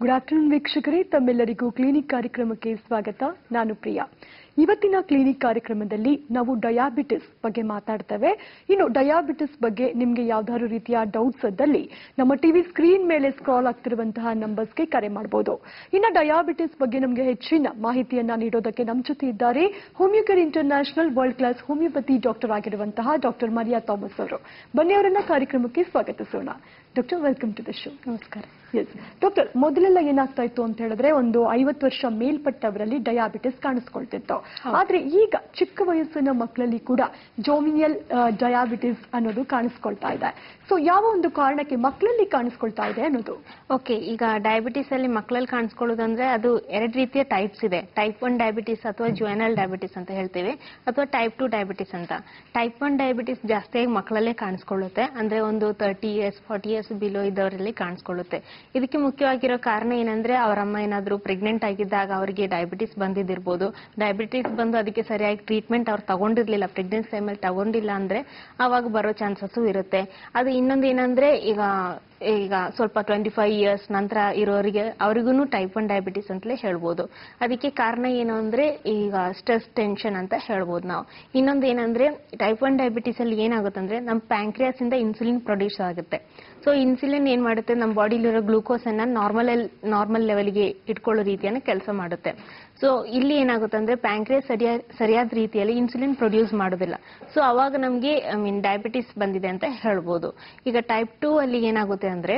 Good afternoon ವೀಕ್ಷಕರೇ ತಮ್ಮೆಲ್ಲರಿಗೂ clinic ಕಾರ್ಯಕ್ರಮಕ್ಕೆ ಸ್ವಾಗತ ನಾನು ಪ್ರಿಯಾ ಇವತ್ತಿನ ಕ್ಲಿನಿಕ್ ಕಾರ್ಯಕ್ರಮದಲ್ಲಿ ನಾವು ಡಯಾಬಿಟಿಸ್ ಬಗ್ಗೆ ಮಾತಾಡ್ತೇವೆ ಇನ್ನು ಡಯಾಬಿಟಿಸ್ ಬಗ್ಗೆ ನಿಮಗೆ ಯಾವ್ದಾದ್ರು ರೀತಿಯ ಡೌಟ್ಸ್ ಇದ್ದಲ್ಲಿ ನಮ್ಮ ಟಿವಿ ಸ್ಕ್ರೀನ್ ಮೇಲೆ ಸ್ಕ್ರಾಲ್ ಆಗ್ತಿರುವಂತಹ ನಂಬರ್ಸ್ಗೆ ಕರೆ ಮಾಡಬಹುದು ಇನ್ನು ಡಯಾಬಿಟಿಸ್ ಬಗ್ಗೆ ನಮಗೆ ಹೆಚ್ಚಿನ ಮಾಹಿತಿಯನ್ನ ನೀಡೋದಕ್ಕೆ ನಮ್ಮ ಜೊತೆ ಇದ್ದಾರೆ Homeocare international world class homeopathy doctor ಆಗಿರುವಂತಹ ಡಾಕ್ಟರ್ ಮರಿಯಾ ಥಾಮಸ್ ಅವರು ಬನ್ನಿ ಅವರನ್ನ ಕಾರ್ಯಕ್ರಮಕ್ಕೆ ಸ್ವಾಗತಿಸೋಣ doctor welcome to the show ನಮಸ್ಕಾರ ಎಸ್ ಡಾಕ್ಟರ್ ಮೊದಲೆಲ್ಲ ಏನಾಗ್ತಾ ಇತ್ತು ಅಂತ ಹೇಳಿದ್ರೆ ಒಂದು ಐವತ್ತು ವರ್ಷ ಮೇಲ್ಪಟ್ಟವರಲ್ಲಿ ಡಯಾಬಿಟಿಸ್ ಕಾಣಿಸ್ಕೊಳ್ತಿತ್ತು ಆದ್ರೆ ಈಗ ಚಿಕ್ಕ ವಯಸ್ಸಿನ ಮಕ್ಕಳಲ್ಲಿ ಕೂಡ ಜೋಮಿನಿಯಲ್ ಡಯಾಬಿಟಿಸ್ ಅನ್ನೋದು ಕಾಣಿಸ್ಕೊಳ್ತಾ ಇದೆ ಸೊ ಯಾವ ಒಂದು ಕಾರಣಕ್ಕೆ ಮಕ್ಕಳಲ್ಲಿ ಕಾಣಿಸ್ಕೊಳ್ತಾ ಇದೆ ಅನ್ನೋದು ಓಕೆ ಈಗ ಡಯಾಬಿಟಿಸ್ ಅಲ್ಲಿ ಮಕ್ಕಳಲ್ಲಿ ಕಾಣಿಸ್ಕೊಳ್ಳೋದಂದ್ರೆ ಅದು ಎರಡು ರೀತಿಯ ಟೈಪ್ಸ್ ಇದೆ ಟೈಪ್ ಒನ್ ಡಯಾಬಿಟಿಸ್ ಅಥವಾ ಜುವೆನಲ್ ಡಯಾಬಿಟಿಸ್ ಅಂತ ಹೇಳ್ತೀವಿ ಅಥವಾ ಟೈಪ್ ಟು ಡಯಾಬಿಟಿಸ್ ಅಂತ ಟೈಪ್ ಒನ್ ಡಯಾಬಿಟಿಸ್ ಜಾಸ್ತಿಯಾಗಿ ಮಕ್ಕಳಲ್ಲೇ ಕಾಣಿಸ್ಕೊಳ್ಳುತ್ತೆ ಅಂದ್ರೆ ಒಂದು thirty years forty years below ಇದ್ದವರಲ್ಲಿ ಕಾಣಿಸ್ಕೊಳ್ಳುತ್ತೆ ಇದಕ್ಕೆ ಮುಖ್ಯವಾಗಿರೋ ಕಾರಣ ಏನಂದ್ರೆ ಅವರ ಅಮ್ಮ ಏನಾದ್ರು ಪ್ರೆಗ್ನೆಂಟ್ ಆಗಿದ್ದಾಗ ಅವರಿಗೆ ಡಯಾಬಿಟಿಸ್ ಬಂದಿದ್ದಿರ್ಬೋದು ಡಯಾಬಿಟಿಸ್ ಬಂದು ಅದಕ್ಕೆ ಸರಿಯಾಗಿ ಟ್ರೀಟ್ಮೆಂಟ್ ಅವ್ರು ತಗೊಂಡಿರ್ಲಿಲ್ಲ ಪ್ರೆಗ್ನೆನ್ಸಿ ಟೈಮಲ್ಲಿ ತಗೊಂಡಿಲ್ಲ ಅಂದ್ರೆ ಅವಾಗ ಬರೋ ಚಾನ್ಸಸ್ ಇರುತ್ತೆ ಅದು ಇನ್ನೊಂದು ಏನಂದ್ರೆ ಈಗ ಈಗ ಸ್ವಲ್ಪ ಟ್ವೆಂಟಿ ಫೈವ್ ಇಯರ್ಸ್ ನಂತರ ಇರೋರಿಗೆ ಅವ್ರಿಗೂ ಟೈಪ್ ಒನ್ ಡಯಾಬಿಟಿಸ್ ಅಂತಲೇ ಹೇಳ್ಬೋದು ಅದಕ್ಕೆ ಕಾರಣ ಏನು ಅಂದ್ರೆ ಈಗ ಸ್ಟ್ರೆಸ್ ಟೆನ್ಷನ್ ಅಂತ ಹೇಳ್ಬೋದು ನಾವು ಇನ್ನೊಂದು ಏನಂದ್ರೆ ಟೈಪ್ ಒನ್ ಡಯಾಬಿಟಿಸ್ ಅಲ್ಲಿ ಏನಾಗುತ್ತೆ ಅಂದ್ರೆ ನಮ್ಮ ಪ್ಯಾಂಕ್ರಿಯಾಸ್ ಇಂದ ಇನ್ಸುಲಿನ್ ಪ್ರೊಡ್ಯೂಸ್ ಆಗುತ್ತೆ ಸೊ ಇನ್ಸುಲಿನ್ ಏನ್ ಮಾಡುತ್ತೆ ನಮ್ಮ ಬಾಡಿಲಿರೋ ಗ್ಲೂಕೋಸ್ ಅನ್ನ ನಾರ್ಮಲ್ ನಾರ್ಮಲ್ ಲೆವೆಲ್ಗೆ ಇಟ್ಕೊಳ್ಳೋ ರೀತಿಯನ್ನು ಕೆಲಸ ಮಾಡುತ್ತೆ ಸೊ ಇಲ್ಲಿ ಏನಾಗುತ್ತೆ ಅಂದ್ರೆ ಪ್ಯಾಂಕ್ರಿಯಾಸ್ ಸರಿಯಾದ ಸರಿಯಾದ ರೀತಿಯಲ್ಲಿ ಇನ್ಸುಲಿನ್ ಪ್ರೊಡ್ಯೂಸ್ ಮಾಡೋದಿಲ್ಲ ಸೊ ಅವಾಗ ನಮಗೆ ಐ ಮೀನ್ ಡಯಾಬಿಟಿಸ್ ಬಂದಿದೆ ಅಂತ ಹೇಳ್ಬೋದು ಈಗ ಟೈಪ್ ಟೂ ಅಲ್ಲಿ ಏನಾಗುತ್ತೆ ಅಂದ್ರೆ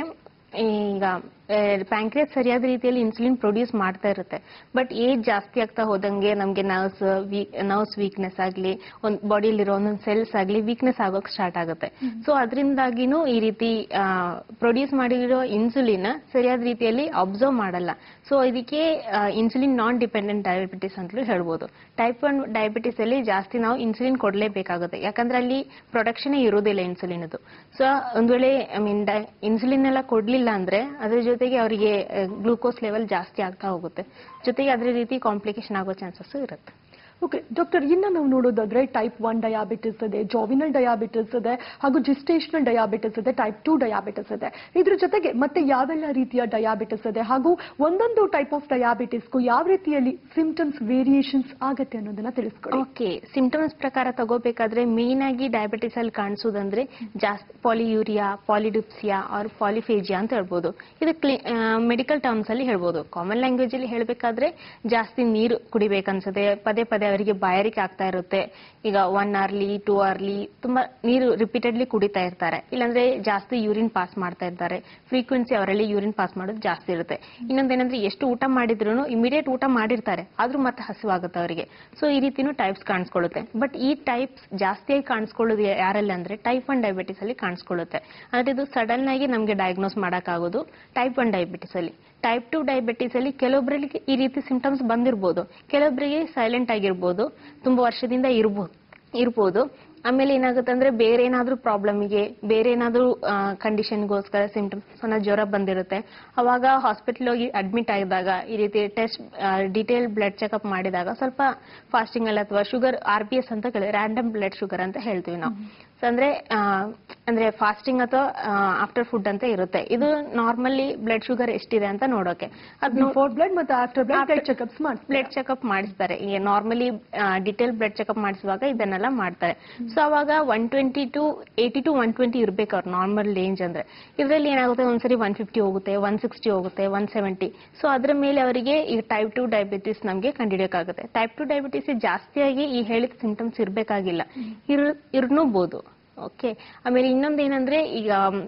ಈಗ ಪ್ಯಾಂಕ್ರಿಯಾಸ್ ಸರಿಯಾದ ರೀತಿಯಲ್ಲಿ ಇನ್ಸುಲಿನ್ ಪ್ರೊಡ್ಯೂಸ್ ಮಾಡ್ತಾ ಇರುತ್ತೆ ಬಟ್ ಏಜ್ ಜಾಸ್ತಿ ಆಗ್ತಾ ಹೋದಂಗೆ ನಮಗೆ ನರ್ವ್ಸ್ ನರ್ವ್ಸ್ ವೀಕ್ನೆಸ್ ಆಗಲಿ ಒಂದು ಬಾಡಿಯಲ್ಲಿರೋ ಒಂದೊಂದು ಸೆಲ್ಸ್ ಆಗಲಿ ವೀಕ್ನೆಸ್ ಆಗೋಕ್ ಸ್ಟಾರ್ಟ್ ಆಗುತ್ತೆ ಸೊ ಅದರಿಂದಾಗಿನೂ ಈ ರೀತಿ ಪ್ರೊಡ್ಯೂಸ್ ಮಾಡಿರೋ ಇನ್ಸುಲಿನ್ ಸರಿಯಾದ ರೀತಿಯಲ್ಲಿ ಅಬ್ಸರ್ವ್ ಮಾಡಲ್ಲ ಸೊ ಇದಕ್ಕೆ ಇನ್ಸುಲಿನ್ ನಾನ್ ಡಿಪೆಂಡೆಂಟ್ ಡಯಾಬಿಟಿಸ್ ಅಂತಲೂ ಹೇಳ್ಬೋದು ಟೈಪ್ ಒನ್ ಡಯಾಬಿಟಿಸ್ ಅಲ್ಲಿ ಜಾಸ್ತಿ ನಾವು ಇನ್ಸುಲಿನ್ ಕೊಡಲೇಬೇಕಾಗುತ್ತೆ ಯಾಕಂದ್ರೆ ಅಲ್ಲಿ ಪ್ರೊಡಕ್ಷನ್ ಇರೋದಿಲ್ಲ ಇನ್ಸುಲಿನ್ ಅದು ಸೊ ಒಂದ್ ವೇಳೆ ಐ ಮೀನ್ ಇನ್ಸುಲಿನ್ ಎಲ್ಲ ಕೊಡ್ಲಿಲ್ಲ ಅಂದ್ರೆ ಅದ್ರ ಜೊತೆಗೆ ಅವರಿಗೆ ಗ್ಲೂಕೋಸ್ ಲೆವೆಲ್ ಜಾಸ್ತಿ ಆಗ್ತಾ ಹೋಗುತ್ತೆ ಜೊತೆಗೆ ಅದ್ರ ರೀತಿ ಕಾಂಪ್ಲಿಕೇಶನ್ ಆಗೋ ಚಾನ್ಸಸ್ ಇರುತ್ತೆ ಓಕೆ ಡಾಕ್ಟರ್ ಇನ್ನ ನಾವು ನೋಡೋದಾದ್ರೆ ಟೈಪ್ ಒನ್ ಡಯಾಬಿಟಿಸ್ ಇದೆ ಜಾವಿನಲ್ ಡಯಾಬಿಟಿಸ್ ಇದೆ ಹಾಗೂ ಜಿಸ್ಟೇಷನಲ್ ಡಯಾಬಿಟಿಸ್ ಇದೆ ಟೈಪ್ ಟೂ ಡಯಾಬಿಟಿಸ್ ಇದೆ ಇದ್ರ ಜೊತೆಗೆ ಮತ್ತೆ ಯಾವೆಲ್ಲ ರೀತಿಯ ಡಯಾಬಿಟಿಸ್ ಇದೆ ಹಾಗೂ ಒಂದೊಂದು ಟೈಪ್ ಆಫ್ ಡಯಾಬಿಟಿಸ್ಗೂ ಯಾವ ರೀತಿಯಲ್ಲಿ ಸಿಂಪ್ಟಮ್ಸ್ ವೇರಿಯೇಷನ್ಸ್ ಆಗತ್ತೆ ಅನ್ನೋದನ್ನ ತಿಳಿಸ್ಕೊಡಿ ಓಕೆ ಸಿಂಪ್ಟಮ್ಸ್ ಪ್ರಕಾರ ತಗೋಬೇಕಾದ್ರೆ ಮೇನ್ ಆಗಿ ಡಯಾಬಿಟಿಸ್ ಅಲ್ಲಿ ಕಾಣಿಸೋದಂದ್ರೆ ಜಾಸ್ತಿ ಪಾಲಿಯೂರಿಯಾ ಪಾಲಿಡಿಪ್ಸಿಯಾ ಆರ್ ಪಾಲಿಫೇಜಿಯಾ ಅಂತ ಹೇಳ್ಬೋದು ಇದು ಮೆಡಿಕಲ್ ಟರ್ಮ್ಸ್ ಅಲ್ಲಿ ಹೇಳ್ಬೋದು ಕಾಮನ್ ಲ್ಯಾಂಗ್ವೇಜ್ ಅಲ್ಲಿ ಹೇಳ್ಬೇಕಾದ್ರೆ ಜಾಸ್ತಿ ನೀರು ಕುಡಿಬೇಕನ್ಸುತ್ತೆ ಪದೇ ಪದೇ ಅವರಿಗೆ ಬಾಯಾರಿಕೆ ಆಗ್ತಾ ಇರುತ್ತೆ ಈಗ ಒನ್ ಅವರ್ಲಿ ಟೂ ಅವರ್ಲಿ ತುಂಬಾ ನೀರು ರಿಪೀಟೆಡ್ಲಿ ಕುಡಿತಾ ಇರ್ತಾರೆ ಇಲ್ಲಾಂದ್ರೆ ಜಾಸ್ತಿ ಯೂರಿನ್ ಪಾಸ್ ಮಾಡ್ತಾ ಇರ್ತಾರೆ ಫ್ರೀಕ್ವೆನ್ಸಿ ಅವರಲ್ಲಿ ಯೂರಿನ್ ಪಾಸ್ ಮಾಡೋದು ಜಾಸ್ತಿ ಇರುತ್ತೆ ಇನ್ನೊಂದೇನಂದ್ರೆ ಎಷ್ಟು ಊಟ ಮಾಡಿದ್ರು ಇಮಿಡಿಯೇಟ್ ಊಟ ಮಾಡಿರ್ತಾರೆ ಆದ್ರೂ ಮತ್ತೆ ಹಸಿವಾಗುತ್ತೆ ಅವರಿಗೆ ಸೊ ಈ ರೀತಿನೂ ಟೈಪ್ಸ್ ಕಾಣಿಸ್ಕೊಳ್ಳುತ್ತೆ ಬಟ್ ಈ ಟೈಪ್ಸ್ ಜಾಸ್ತಿಯಾಗಿ ಕಾಣಿಸ್ಕೊಳ್ಳೋದು ಯಾರಲ್ಲಿ ಅಂದ್ರೆ ಟೈಪ್ ಒನ್ ಡಯಾಬಿಟಿಸ್ ಅಲ್ಲಿ ಕಾಣಿಸ್ಕೊಳ್ಳುತ್ತೆ ಅಂದ್ರೆ ಇದು ಸಡನ್ ಆಗಿ ನಮಗೆ ಡಯಾಗ್ನೋಸ್ ಮಾಡೋಕ್ಕಾಗೋದು ಟೈಪ್ ಒನ್ ಡಯಾಬಿಟಿಸ್ ಅಲ್ಲಿ ಟೈಪ್ ಟು ಡಯಾಬಿಟಿಸ್ ಅಲ್ಲಿ ಕೆಲವೊಬ್ಬರಲ್ಲಿ ಈ ರೀತಿ ಸಿಂಪ್ಟಮ್ಸ್ ಬಂದಿರಬಹುದು ಕೆಲವೊಬ್ಬರಿಗೆ ಸೈಲೆಂಟ್ ಆಗಿರ್ಬೋದು ತುಂಬಾ ವರ್ಷದಿಂದ ಇರ್ಬೋದು ಇರ್ಬೋದು ಆಮೇಲೆ ಏನಾಗುತ್ತೆ ಅಂದ್ರೆ ಬೇರೆ ಏನಾದ್ರೂ ಪ್ರಾಬ್ಲಮ್ಗೆ ಬೇರೆ ಏನಾದ್ರೂ ಕಂಡೀಷನ್ಗೋಸ್ಕರ ಸಿಂಪ್ಟಮ್ಸ್ ಅನ್ನೋ ಜ್ವರ ಬಂದಿರುತ್ತೆ ಅವಾಗ ಹಾಸ್ಪಿಟಲ್ ಹೋಗಿ ಅಡ್ಮಿಟ್ ಆಗಿದಾಗ ಈ ರೀತಿ ಟೆಸ್ಟ್ ಡಿಟೇಲ್ ಬ್ಲಡ್ ಚೆಕ್ಅಪ್ ಮಾಡಿದಾಗ ಸ್ವಲ್ಪ ಫಾಸ್ಟಿಂಗ್ ಅಲ್ಲಿ ಅಥವಾ ಶುಗರ್ ಆರ್ ಬಿ ಎಸ್ ಅಂತ ಕೇಳಿ ರ್ಯಾಂಡಮ್ ಬ್ಲಡ್ ಶುಗರ್ ಅಂತ ಹೇಳ್ತೀವಿ ನಾವು So ಅಂದ್ರೆ ಆ, ಅಂದ್ರೆ ಫಾಸ್ಟಿಂಗ್ ಅಥವಾ ಆಫ್ಟರ್ ಫುಡ್ ಅಂತ ಇರುತ್ತೆ ಇದು ನಾರ್ಮಲಿ ಬ್ಲಡ್ ಶುಗರ್ ಎಷ್ಟಿದೆ ಅಂತ ನೋಡೋಕೆ ಅದ್ನ ಫೋರ್ ಬ್ಲಡ್ ಮತ್ತೆ ಆಫ್ಟರ್ ಬ್ಲಡ್ After- ಚೆಕಪ್ಸ್ ಮಾಡಿ ಬ್ಲಡ್ ಚೆಕಪ್ ಮಾಡಿಸ್ತಾರೆ ಈಗ ನಾರ್ಮಲಿ ಡಿಟೇಲ್ ಬ್ಲಡ್ ಚೆಕಪ್ ಮಾಡಿಸುವಾಗ ಇದನ್ನೆಲ್ಲ ಮಾಡ್ತಾರೆ ಸೊ ಅವಾಗ one twenty to eighty to one twenty ಇರ್ಬೇಕು ಅವ್ರು ನಾರ್ಮಲ್ ರೇಂಜ್ ಅಂದ್ರೆ ಇದರಲ್ಲಿ ಏನಾಗುತ್ತೆ ಒಂದ್ಸರಿ ಒನ್ ಫಿಫ್ಟಿ ಹೋಗುತ್ತೆ ಒನ್ ಸಿಕ್ಸ್ಟಿ ಹೋಗುತ್ತೆ ಒನ್ ಸೆವೆಂಟಿ ಸೊ ಅದ್ರ ಮೇಲೆ ಅವರಿಗೆ ಈ ಟೈಪ್ ಟು ಡಯಾಬಿಟಿಸ್ ನಮಗೆ ಕಂಡುಹಿಡಿಯೋಕ್ಕಾಗುತ್ತೆ ಟೈಪ್ ಟು ಡಯಾಬಿಟಿಸ್ ಜಾಸ್ತಿಯಾಗಿ ಈ ಹೇಳಿದ ಸಿಂಟಮ್ಸ್ ಇರಬೇಕಾಗಿಲ್ಲ ಇರ್ ಇರ್ನೂಬಹುದು ಓಕೆ ಆಮೇಲೆ ಇನ್ನೊಂದು ಏನಂದ್ರೆ ಈಗ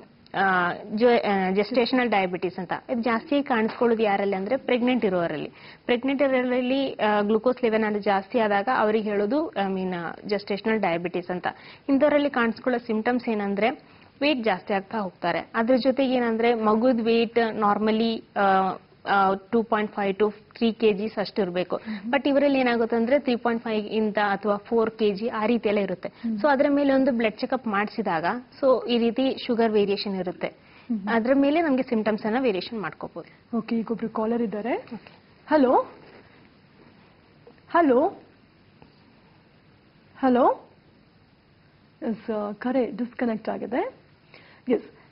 ಜೆಸ್ಟೇಷನಲ್ ಡಯಾಬಿಟಿಸ್ ಅಂತ ಇದು ಜಾಸ್ತಿ ಕಾಣಿಸ್ಕೊಳ್ಳೋದು ಯಾರಲ್ಲಿ ಅಂದ್ರೆ ಪ್ರೆಗ್ನೆಂಟ್ ಇರೋರಲ್ಲಿ ಪ್ರೆಗ್ನೆಂಟ್ ಇರೋರಲ್ಲಿ ಗ್ಲೂಕೋಸ್ ಲೆವೆಲ್ ಅದು ಜಾಸ್ತಿ ಆದಾಗ ಅವ್ರಿಗೆ ಹೇಳೋದು ಐ ಮೀನ್ ಜೆಸ್ಟೇಷನಲ್ ಡಯಾಬಿಟಿಸ್ ಅಂತ ಇಂಥವರಲ್ಲಿ ಕಾಣಿಸ್ಕೊಳ್ಳೋ ಸಿಂಪ್ಟಮ್ಸ್ ಏನಂದ್ರೆ ವೇಟ್ ಜಾಸ್ತಿ ಆಗ್ತಾ ಹೋಗ್ತಾರೆ ಅದ್ರ ಜೊತೆಗೆ ಏನಂದ್ರೆ ಮಗುದ್ weight normally two point five to three kgs ಅಷ್ಟು ಇರಬೇಕು ಬಟ್ ಇವರಲ್ಲಿ ಏನಾಗುತ್ತೆ ಅಂದ್ರೆ ತ್ರೀ ಪಾಯಿಂಟ್ ಫೈವ್ ಇಂದ ಅಥವಾ ಫೋರ್ ಕೆ ಜಿ ಆ ರೀತಿ ಎಲ್ಲ ಇರುತ್ತೆ ಸೊ ಅದ್ರ ಮೇಲೆ ಒಂದು ಬ್ಲಡ್ ಚೆಕಪ್ ಮಾಡಿಸಿದಾಗ ಸೊ ಈ ರೀತಿ ಶುಗರ್ ವೇರಿಯೇಷನ್ ಇರುತ್ತೆ ಅದ್ರ ಮೇಲೆ ನಮಗೆ ಸಿಂಪ್ಟಮ್ಸ್ ಅನ್ನ ವೇರಿಯೇಷನ್ ಮಾಡ್ಕೋಬಹುದು ಓಕೆ ಈಗ ಒಬ್ರು ಕಾಲರ್ ಇದ್ದಾರೆ ಹಲೋ ಹಲೋ ಹಲೋ ಎಸ್ ಕರೆ ಡಿಸ್ಕನೆಕ್ಟ್ ಆಗಿದೆ ಎಸ್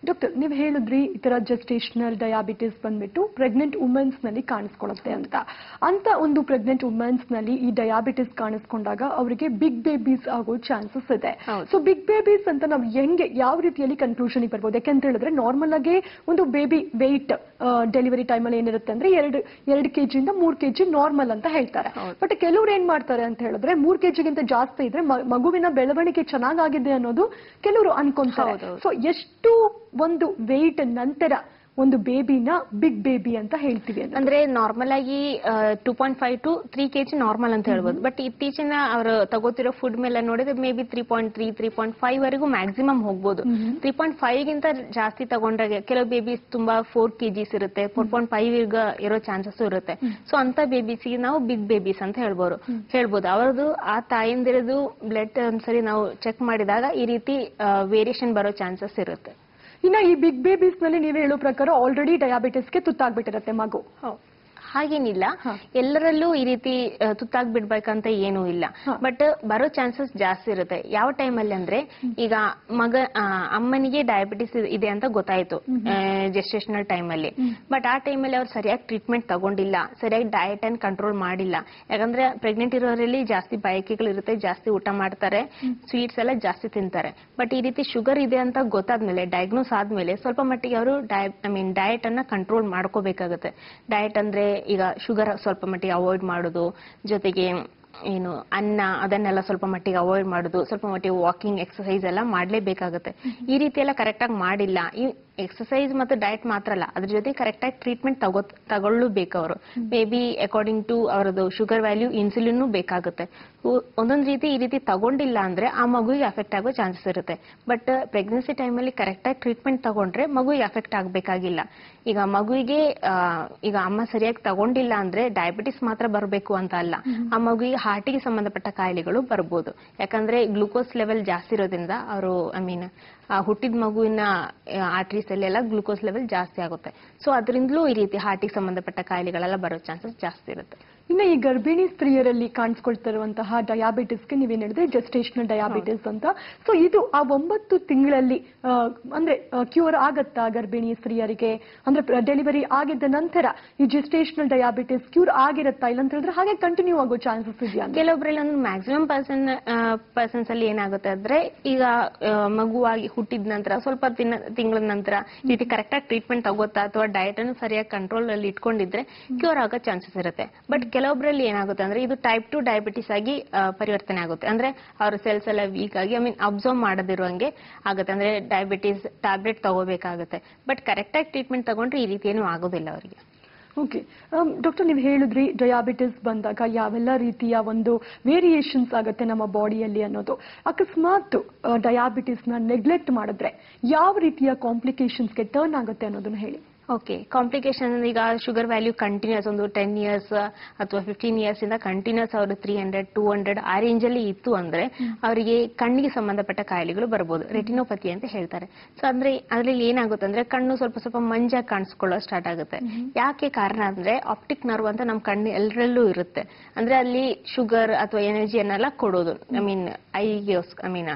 ಡಾಕ್ಟರ್ ನೀವು ಹೇಳಿದ್ರಿ ಈ ತರ ಜೆಸ್ಟೇಷನಲ್ ಡಯಾಬಿಟಿಸ್ ಬಂದ್ಬಿಟ್ಟು ಪ್ರೆಗ್ನೆಂಟ್ ವುಮೆನ್ಸ್ ನಲ್ಲಿ ಕಾಣಿಸ್ಕೊಳ್ಳುತ್ತೆ ಅಂತ ಅಂತ ಒಂದು ಪ್ರೆಗ್ನೆಂಟ್ ವುಮೆನ್ಸ್ ನಲ್ಲಿ ಈ ಡಯಾಬಿಟಿಸ್ ಕಾಣಿಸ್ಕೊಂಡಾಗ ಅವರಿಗೆ ಬಿಗ್ ಬೇಬೀಸ್ ಆಗೋ ಚಾನ್ಸಸ್ ಇದೆ ಹೌದು. ಸೊ ಬಿಗ್ ಬೇಬೀಸ್ ಅಂತ ನಾವು ಹೆಂಗೆ ಯಾವ ರೀತಿಯಲ್ಲಿ ಕನ್ಕ್ಲೂಷನ್ ಬರ್ಬೋದು ಯಾಕೆಂತ ಹೇಳಿದ್ರೆ ನಾರ್ಮಲ್ ಆಗಿ ಒಂದು ಬೇಬಿ ವೆಯ್ಟ್ ಡೆಲಿವರಿ ಟೈಮಲ್ಲಿ ಏನಿರುತ್ತೆ ಅಂದ್ರೆ ಎರಡು ಎರಡು ಕೆಜಿಯಿಂದ ಮೂರ್ ಕೆಜಿ ನಾರ್ಮಲ್ ಅಂತ ಹೇಳ್ತಾರೆ ಹೌದು. ಬಟ್ ಕೆಲವ್ರು ಏನ್ ಮಾಡ್ತಾರೆ ಅಂತ ಹೇಳಿದ್ರೆ ಮೂರ್ ಕೆಜಿಗಿಂತ ಜಾಸ್ತಿ ಇದ್ರೆ ಮ- ಮಗುವಿನ ಬೆಳವಣಿಗೆ ಚೆನ್ನಾಗಾಗಿದೆ ಅನ್ನೋದು ಕೆಲವರು ಅನ್ಕೊಂತಾರೆ ಹೌದು, ಹೌದು. ಸೊ ಎಷ್ಟು ಒಂದು ವೆಯ್ಟ್ ನಂತರ ಒಂದು ಬೇಬಿನ ಬಿಗ್ ಬೇಬಿ ಅಂತ ಹೇಳ್ತೀವಿ ಅಂತ ಅಂದ್ರೆ ನಾರ್ಮಲ್ ಆಗಿ two point five to three kg normal ಅಂತ ಹೇಳ್ಬೋದು ಬಟ್ ಇತ್ತೀಚಿನ ಅವರು ತಗೋತಿರೋ ಫುಡ್ ಮೇಲೆ ನೋಡಿದ್ರೆ may be three point three three point five ವರೆಗೂ ಮ್ಯಾಕ್ಸಿಮಮ್ ಹೋಗ್ಬೋದು ತ್ರೀ ಪಾಯಿಂಟ್ ಫೈವ್ ಗಿಂತ ಜಾಸ್ತಿ ತಗೊಂಡ್ರೆ ಕೆಲವು ಬೇಬೀಸ್ ತುಂಬಾ ಫೋರ್ ಕೆಜಿಸ್ ಇರುತ್ತೆ ಫೋರ್ ಪಾಯಿಂಟ್ ಫೈವ್ ಇರೋ ಚಾನ್ಸಸ್ ಇರುತ್ತೆ ಸೊ ಅಂತ ಬೇಬೀಸ್ಗೆ ನಾವು ಬಿಗ್ ಬೇಬೀಸ್ ಅಂತ ಹೇಳ್ಬೋದು ಹೇಳ್ಬೋದು ಅವ್ರದ್ದು ಆ ತಾಯಿಂದಿರದು ಬ್ಲಡ್ ಒಂದ್ಸರಿ ನಾವು ಚೆಕ್ ಮಾಡಿದಾಗ ಈ ರೀತಿ ವೇರಿಯೇಷನ್ ಬರೋ ಚಾನ್ಸಸ್ ಇರುತ್ತೆ ಇನ್ನ ಈ ಬಿಗ್ ಬೇಬೀಸ್ ನಲ್ಲಿ ನೀವು ಹೇಳೋ ಪ್ರಕಾರ ಆಲ್ರೆಡಿ ಡಯಾಬಿಟಿಸ್ಗೆ ತುತ್ತಾಗ್ಬಿಟ್ಟಿರುತ್ತೆ ಮಗು ಹಾಗೇನಿಲ್ಲ ಹ. ಎಲ್ಲರಲ್ಲೂ ಈ ರೀತಿ ಆ, ತುತ್ತಾಗ್ ಬಿಡ್ಬೇಕಂತ ಏನೂ ಇಲ್ಲ ಹ. ಬಟ್ ಬರೋ ಚಾನ್ಸಸ್ ಜಾಸ್ತಿ ಇರುತ್ತೆ ಯಾವ ಟೈಮಲ್ಲಿ ಅಂದ್ರೆ ಈಗ ಮಗ ಆ, ಅಮ್ಮನಿಗೆ ಡಯಾಬಿಟಿಸ್ ಇದೆ ಅಂತ ಗೊತ್ತಾಯ್ತು ಜೆಸ್ಟೇಷನಲ್ ಟೈಮಲ್ಲಿ ಬಟ್ ಆ ಟೈಮಲ್ಲಿ ಅವ್ರು ಸರಿಯಾಗಿ ಟ್ರೀಟ್ಮೆಂಟ್ ತಗೊಂಡಿಲ್ಲ ಸರಿಯಾಗಿ ಡಯಟ್ ಅನ್ನು ಕಂಟ್ರೋಲ್ ಮಾಡಿಲ್ಲ ಯಾಕಂದ್ರೆ ಪ್ರೆಗ್ನೆಂಟ್ ಇರೋರಲ್ಲಿ ಜಾಸ್ತಿ ಬಯಕೆಗಳಿರುತ್ತೆ ಜಾಸ್ತಿ ಊಟ ಮಾಡ್ತಾರೆ ಸ್ವೀಟ್ಸ್ ಎಲ್ಲ ಜಾಸ್ತಿ ತಿಂತಾರೆ ಬಟ್ ಈ ರೀತಿ ಶುಗರ್ ಇದೆ ಅಂತ ಗೊತ್ತಾದ್ಮೇಲೆ ಡಯಾಗ್ನೋಸ್ ಆದ್ಮೇಲೆ ಸ್ವಲ್ಪ ಮಟ್ಟಿಗೆ ಅವರು ಐ ಮೀನ್ ಡಯಟ್ ಅನ್ನ ಕಂಟ್ರೋಲ್ ಮಾಡ್ಕೋಬೇಕಾಗುತ್ತೆ ಡಯಟ್ ಅಂದ್ರೆ ಈಗ ಶುಗರ್ ಸ್ವಲ್ಪ ಮಟ್ಟಿಗೆ ಅವಾಯ್ಡ್ ಮಾಡೋದು ಜೊತೆಗೆ ಏನು ಅನ್ನ ಅದನ್ನೆಲ್ಲ ಸ್ವಲ್ಪ ಮಟ್ಟಿಗೆ ಅವಾಯ್ಡ್ ಮಾಡೋದು ಸ್ವಲ್ಪ ಮಟ್ಟಿಗೆ ವಾಕಿಂಗ್ ಎಕ್ಸಸೈಸ್ ಎಲ್ಲ ಮಾಡಲೇಬೇಕಾಗುತ್ತೆ ಈ ರೀತಿ ಎಲ್ಲ ಕರೆಕ್ಟಾಗಿ ಮಾಡಿಲ್ಲ ಈ ಎಕ್ಸಸೈಸ್ ಮತ್ತು ಡಯಟ್ ಮಾತ್ರ ಅಲ್ಲ ಅದ್ರ ಜೊತೆ ಕರೆಕ್ಟಾಗಿ ಟ್ರೀಟ್ಮೆಂಟ್ ತಗೋ ತಗೊಳ್ಳಬೇಕು ಅವರು ಮೇ ಬಿ ಅಕಾರ್ಡಿಂಗ್ ಟು ಅವರದ್ದು ಶುಗರ್ ವ್ಯಾಲ್ಯೂ ಇನ್ಸುಲಿನ್ ಬೇಕಾಗುತ್ತೆ ಉ- ಒಂದೊಂದು ರೀತಿ ಈ ರೀತಿ ತಗೊಂಡಿಲ್ಲ ಅಂದ್ರೆ ಆ ಮಗುವಿಗೆ ಅಫೆಕ್ಟ್ ಆಗೋ ಚಾನ್ಸಸ್ ಇರುತ್ತೆ ಬಟ್ ಪ್ರೆಗ್ನೆನ್ಸಿ ಟೈಮಲ್ಲಿ ಕರೆಕ್ಟಾಗಿ ಟ್ರೀಟ್ಮೆಂಟ್ ತಗೊಂಡ್ರೆ ಮಗುವಿಗೆ ಅಫೆಕ್ಟ್ ಆಗಬೇಕಾಗಿಲ್ಲ ಈಗ ಮಗುವಿಗೆ ಆ, ಈಗ ಅಮ್ಮ ಸರಿಯಾಗಿ ತಗೊಂಡಿಲ್ಲ ಅಂದ್ರೆ ಡಯಾಬಿಟಿಸ್ ಮಾತ್ರ ಬರಬೇಕು ಅಂತ ಅಲ್ಲ ಆ ಮಗುವಿಗೆ ಹಾರ್ಟಿಗೆ ಸಂಬಂಧಪಟ್ಟ ಕಾಯಿಲೆಗಳು ಬರ್ಬೋದು ಯಾಕಂದ್ರೆ ಗ್ಲೂಕೋಸ್ ಲೆವೆಲ್ ಜಾಸ್ತಿ ಇರೋದ್ರಿಂದ ಅವರು ಐ ಮೀನ್ ಹುಟ್ಟಿದ ಮಗುವಿನ ಆರ್ಟ್ರೀಸ್ ಅಲ್ಲೆಲ್ಲ ಗ್ಲೂಕೋಸ್ ಲೆವೆಲ್ ಜಾಸ್ತಿ ಆಗುತ್ತೆ ಸೊ ಅದರಿಂದಲೂ ಈ ರೀತಿ ಹಾರ್ಟಿಗೆ ಸಂಬಂಧಪಟ್ಟ ಕಾಯಿಲೆಗಳೆಲ್ಲ ಬರೋ ಚಾನ್ಸಸ್ ಜಾಸ್ತಿ ಇರುತ್ತೆ ಇನ್ನ ಈ ಗರ್ಭಿಣಿ ಸ್ತ್ರೀಯರಲ್ಲಿ ಕಾಣಿಸ್ಕೊಳ್ತಿರುವಂತಹ ಡಯಾಬಿಟಿಸ್ಗೆ ನೀವೇನ್ ಹೇಳಿದ್ರೆ ಜೆಸ್ಟೇಷನಲ್ ಡಯಾಬಿಟಿಸ್ ಅಂತ ಸೊ ಇದು ಆ ಒಂಬತ್ತು ತಿಂಗಳಲ್ಲಿ ಆ, ಅಂದ್ರೆ ಕ್ಯೂರ್ ಆಗತ್ತಾ ಗರ್ಭಿಣಿ ಸ್ತ್ರೀಯರಿಗೆ ಅಂದ್ರೆ ಡೆಲಿವರಿ ಆಗಿದ್ದ ನಂತರ ಈ ಜೆಸ್ಟೇಷನಲ್ ಡಯಾಬಿಟಿಸ್ ಕ್ಯೂರ್ ಆಗಿರತ್ತಾ ಇಲ್ಲ ಅಂತ ಹೇಳಿದ್ರೆ ಹಾಗೆ ಕಂಟಿನ್ಯೂ ಆಗೋ ಚಾನ್ಸಸ್ ಇದೆಯಾ ಅಂತ? ಕೆಲವೊಬ್ಬರಲ್ಲಿ ಒಂದು ಮ್ಯಾಕ್ಸಿಮಮ್ ಪರ್ಸನ್ ಪರ್ಸನ್ಸ್ ಅಲ್ಲಿ ಏನಾಗುತ್ತೆ ಅಂದ್ರೆ ಈಗ ಆ, ಮಗುವಾಗಿ ಹುಟ್ಟಿದ ನಂತರ ಸ್ವಲ್ಪ ದಿನ ತಿಂಗಳ ನಂತರ ಈ ರೀತಿ ಕರೆಕ್ಟಾಗಿ ಟ್ರೀಟ್ಮೆಂಟ್ ತಗೋತಾ ಅಥವಾ ಡಯಟ್ ಅನ್ನು ಸರಿಯಾಗಿ ಕಂಟ್ರೋಲ್ ಅಲ್ಲಿ ಇಟ್ಕೊಂಡಿದ್ರೆ ಕ್ಯೂರ್ ಆಗೋ ಚಾನ್ಸಸ್ ಇರುತ್ತೆ ಬಟ್ ಕೆಲವೊಬ್ಬರಲ್ಲಿ ಏನಾಗುತ್ತೆ ಅಂದ್ರೆ ಇದು ಟೈಪ್ ಟು ಡಯಾಬಿಟಿಸ್ ಆಗಿ ಆ, ಪರಿವರ್ತನೆ ಆಗುತ್ತೆ ಅಂದ್ರೆ ಅವ್ರ ಸೆಲ್ಸ್ ಎಲ್ಲ ವೀಕ್ ಆಗಿ ಐ ಮೀನ್ ಅಬ್ಸರ್ವ್ ಮಾಡದಿರುವಂಗೆ ಆಗುತ್ತೆ ಅಂದ್ರೆ ಡಯಾಬಿಟಿಸ್ ಟ್ಯಾಬ್ಲೆಟ್ ತಗೋಬೇಕಾಗುತ್ತೆ ಬಟ್ ಕರೆಕ್ಟಾಗಿ ಟ್ರೀಟ್ಮೆಂಟ್ ತಗೊಂಡ್ರೆ ಈ ರೀತಿ ಏನೂ ಆಗೋದಿಲ್ಲ ಅವರಿಗೆ ಓಕೆ ಡಾಕ್ಟರ್ ನೀವು ಹೇಳಿದ್ರಿ ಡಯಾಬಿಟಿಸ್ ಬಂದಾಗ ಯಾವೆಲ್ಲ ರೀತಿಯ ಒಂದು ವೇರಿಯೇಷನ್ಸ್ ಆಗುತ್ತೆ ನಮ್ಮ ಬಾಡಿಯಲ್ಲಿ ಅನ್ನೋದು ಅಕಸ್ಮಾತ್ ಡಯಾಬಿಟಿಸ್ ನ ನೆಗ್ಲೆಕ್ಟ್ ಮಾಡಿದ್ರೆ ಯಾವ ರೀತಿಯ ಕಾಂಪ್ಲಿಕೇಶನ್ಸ್ಗೆ ಟರ್ನ್ ಆಗುತ್ತೆ ಅನ್ನೋದನ್ನ ಹೇಳಿ ಓಕೆ ಕಾಂಪ್ಲಿಕೇಶನ್ ಈಗ ಶುಗರ್ ವ್ಯಾಲ್ಯೂ ಕಂಟಿನ್ಯೂಸ್ ಒಂದು ಟೆನ್ ಇಯರ್ಸ್ ಅಥವಾ ಫಿಫ್ಟೀನ್ ಇಯರ್ಸ್ ಇಂದ ಕಂಟಿನ್ಯೂಸ್ ಅವರು ತ್ರೀ ಹಂಡ್ರೆಡ್ ಟೂ ಹಂಡ್ರೆಡ್ ಆ ರೇಂಜ್ ಅಲ್ಲಿ ಇತ್ತು ಅಂದ್ರೆ ಅವರಿಗೆ ಕಣ್ಣಿಗೆ ಸಂಬಂಧಪಟ್ಟ ಕಾಯಿಲೆಗಳು ಬರಬಹುದು ರೆಟಿನೋಪತಿ ಅಂತ ಹೇಳ್ತಾರೆ ಸೊ ಅಂದ್ರೆ ಅದ್ರಲ್ಲಿ ಏನಾಗುತ್ತೆ ಅಂದ್ರೆ ಕಣ್ಣು ಸ್ವಲ್ಪ ಸ್ವಲ್ಪ ಮಂಜಾಗಿ ಕಾಣಿಸ್ಕೊಳ್ಳೋ ಸ್ಟಾರ್ಟ್ ಆಗುತ್ತೆ ಯಾಕೆ ಕಾರಣ ಅಂದ್ರೆ ಆಪ್ಟಿಕ್ ನರ್ವ್ ಅಂತ ನಮ್ಮ ಕಣ್ಣು ಎಲ್ಲರಲ್ಲೂ ಇರುತ್ತೆ ಅಂದ್ರೆ ಅಲ್ಲಿ ಶುಗರ್ ಅಥವಾ ಎನರ್ಜಿಯನ್ನೆಲ್ಲ ಕೊಡೋದು ಐ ಮೀನ್ ಐಗೆ ಐ ಮೀನ್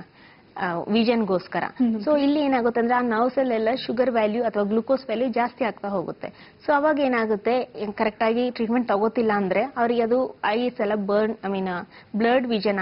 ವಿಷನ್ಗೋಸ್ಕರ ಸೊ ಇಲ್ಲಿ ಏನಾಗುತ್ತೆ ಅಂದ್ರೆ ಆ ನರ್ವ್ಸ್ ಅಲ್ಲೆಲ್ಲ ಶುಗರ್ ವ್ಯಾಲ್ಯೂ ಅಥವಾ ಗ್ಲೂಕೋಸ್ ವ್ಯಾಲ್ಯೂ ಜಾಸ್ತಿ ಆಗ್ತಾ ಹೋಗುತ್ತೆ ಸೊ ಅವಾಗ ಏನಾಗುತ್ತೆ ಕರೆಕ್ಟ್ ಆಗಿ ಟ್ರೀಟ್ಮೆಂಟ್ ತಗೋತಿಲ್ಲ ಅಂದ್ರೆ ಅವ್ರಿಗೆ ಅದು ಐಸ್ ಎಲ್ಲ burn I mean blood vision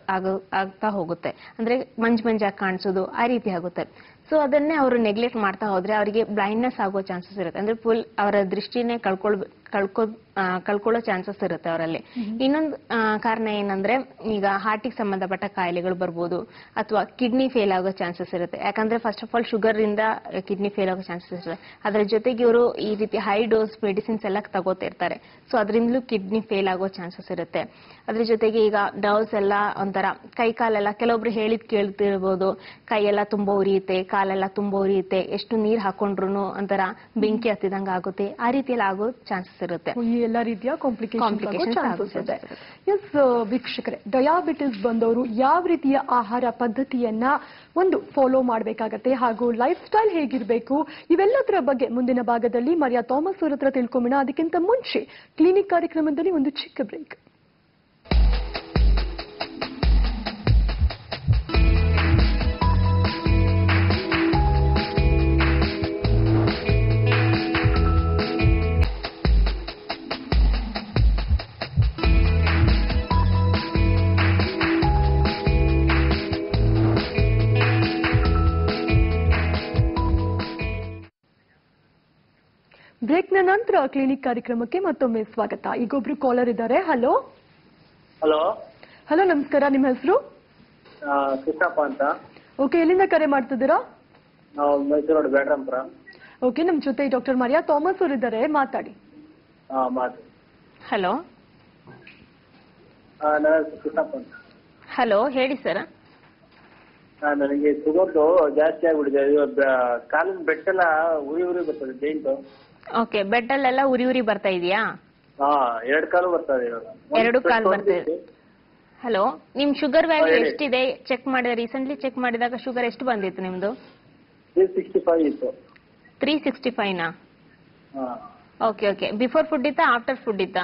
ಆಗ್ತಾ ಹೋಗುತ್ತೆ ಅಂದ್ರೆ ಮಂಜ್ ಮಂಜಾಗಿ ಕಾಣಿಸೋದು ಆ ರೀತಿ ಆಗುತ್ತೆ ಸೊ ಅದನ್ನೇ ಅವರು ನೆಗ್ಲೆಕ್ಟ್ ಮಾಡ್ತಾ ಹೋದ್ರೆ ಅವರಿಗೆ ಬ್ಲೈಂಡ್ನೆಸ್ ಆಗೋ ಚಾನ್ಸಸ್ ಇರುತ್ತೆ ಅಂದ್ರೆ ಫುಲ್ ಅವರ ದೃಷ್ಟಿನೇ ಕಳ್ಕೊಳ್ ಕಳ್ಕೊ ಆ, ಕಳ್ಕೊಳ್ಳೋ ಚಾನ್ಸಸ್ ಇರುತ್ತೆ ಅವರಲ್ಲಿ ಇನ್ನೊಂದು ಕಾರಣ ಏನಂದ್ರೆ ಈಗ ಹಾರ್ಟಿಗೆ ಸಂಬಂಧಪಟ್ಟ ಕಾಯಿಲೆಗಳು ಬರ್ಬೋದು ಅಥವಾ ಕಿಡ್ನಿ ಫೇಲ್ ಆಗೋ ಚಾನ್ಸಸ್ ಇರುತ್ತೆ ಯಾಕಂದ್ರೆ ಫಸ್ಟ್ ಆಫ್ ಆಲ್ ಶುಗರ್ ಇಂದ ಕಿಡ್ನಿ ಫೇಲ್ ಆಗೋ ಚಾನ್ಸಸ್ ಇರುತ್ತೆ ಅದರ ಜೊತೆಗೆ ಇವರು ಈ ರೀತಿ ಹೈ ಡೋಸ್ ಮೆಡಿಸಿನ್ಸ್ ಎಲ್ಲ ತಗೋತಿರ್ತಾರೆ ಸೊ ಅದರಿಂದಲೂ ಕಿಡ್ನಿ ಫೇಲ್ ಆಗೋ ಚಾನ್ಸಸ್ ಇರುತ್ತೆ ಅದ್ರ ಜೊತೆಗೆ ಈಗ ಡರ್ವ್ಸ್ ಎಲ್ಲ ಒಂಥರ ಕೈ ಕಾಲೆಲ್ಲ ಕೆಲವೊಬ್ರು ಹೇಳಿದ್ ಕೇಳ್ತಿರ್ಬೋದು ಕೈಯೆಲ್ಲ ತುಂಬಾ ಉರಿಯುತ್ತೆ ಕಾಲೆಲ್ಲ ತುಂಬಾ ಉರಿಯುತ್ತೆ ಎಷ್ಟು ನೀರ್ ಹಾಕೊಂಡ್ರು ಒಂಥರ ಬೆಂಕಿ ಹತ್ತಿದಂಗ ಆಗುತ್ತೆ ಆ ರೀತಿಯಲ್ಲಿ ಆಗೋ ಚಾನ್ಸಸ್ ಇರುತ್ತೆ ಈ ಎಲ್ಲ ರೀತಿಯ ಕಾಂಪ್ಲಿಕೇಶನ್ Complications ಚಾನ್ಸಸ್ ಆಗೋ ಇದೆ ಎಸ್ ವೀಕ್ಷಕರೇ ಡಯಾಬಿಟಿಸ್ ಬಂದವರು ಯಾವ ರೀತಿಯ ಆಹಾರ ಪದ್ಧತಿಯನ್ನ ಒಂದು ಫಾಲೋ ಮಾಡಬೇಕಾಗತ್ತೆ ಹಾಗೂ ಲೈಫ್ ಸ್ಟೈಲ್ ಹೇಗಿರಬೇಕು ಇವೆಲ್ಲದರ ಬಗ್ಗೆ ಮುಂದಿನ ಭಾಗದಲ್ಲಿ ಮರಿಯಾ ಥಾಮಸ್ ಅವ್ರ ಹತ್ರ ತಿಳ್ಕೊಂಬಿನ ಅದಕ್ಕಿಂತ ಮುಂಚೆ ಕ್ಲಿನಿಕ್ ಕಾರ್ಯಕ್ರಮದಲ್ಲಿ ಒಂದು ಚಿಕ್ಕ ಬ್ರೇಕ್ ನಂತರ ಕ್ಲಿನಿಕ್ ಕಾರ್ಯಕ್ರಮಕ್ಕೆ ಮತ್ತೊಮ್ಮೆ ಸ್ವಾಗತ ಈಗೊಬ್ರು ಕಾಲರ್ ಇದ್ದಾರೆ ಹಲೋ ಹಲೋ ಹಲೋ ನಮಸ್ಕಾರ ನಿಮ್ಮ ಹೆಸರು ಕೃಷ್ಣಪ್ಪ ಅಂತ ಓಕೆ ಎಲ್ಲಿಂದ ಕರೆ ಮಾಡ್ತಿದ್ದೀರಾ ನಾವು ಮೈಸೂರು ರೋಡ್ ಬ್ಯಾಡ್ರಾಂಪುರ ಓಕೆ ನಮ್ ಜೊತೆ ಡಾಕ್ಟರ್ ಮರಿಯಾ ಥಾಮಸ್ ಅವರು ಇದ್ದಾರೆ ಮಾತಾಡಿ ಹಾಂ ಮಾತು ಹಲೋ ಹಾಂ ನನ್ನ ಹೆಸರು ಕೃಷ್ಣಪ್ಪ ಅಂತ ಹಲೋ ಹೇಳಿ ಸರ್ ಹಾಂ ನನಗೆ ಶುಗರ್ದು ಜಾಸ್ತಿ ಆಗ್ಬಿಟ್ಟಿದೆ ಇದು ಬ- ಕಾಲಿನ ಬೆಟ್ಟೆಲ್ಲ ಉರಿ ಉರಿ ಬರ್ತದೆ ಜೈಂಟು ಓಕೆ ಬೆಡ್ಡಲ್ಲೆಲ್ಲ ಉರಿ ಉರಿ ಬರ್ತಾ ಇದೆಯಾ ಹಾಂ ಎರಡು ಕಾಲು ಬರ್ತದೆ ಇವಾಗ ಒಂದು ಎರಡು ಕಾಲು ಪೆಟ್ಟು ಬರ್ತದೆ. ಹೊಡ್ದಿತ್ತು. ಹಲೋ ನಿಮ್ ಶುಗರ್ ವ್ಯಾಲ್ಯೂ ಹೇಳಿ. ಎಷ್ಟಿದೆ ಚೆಕ್ ಮಾಡಿದ ರೀಸೆಂಟ್ಲಿ ಚೆಕ್ ಮಾಡಿದಾಗ ಶುಗರ್ ಎಷ್ಟು ಬಂದಿತ್ತು ನಿಮ್ದು ತ್ರೀ ಸಿಕ್ಸ್ಟಿ ಫೈವ್ ಇತ್ತು ತ್ರೀ ಸಿಕ್ಸ್ಟಿ ಫೈವ್ನಾ ಹಾಂ ಓಕೆ ಓಕೆ ಬಿಫೋರ್ ಫುಡ್ ಇತ್ತಾ ಆಫ್ಟರ್ ಫುಡ್ ಇತ್ತಾ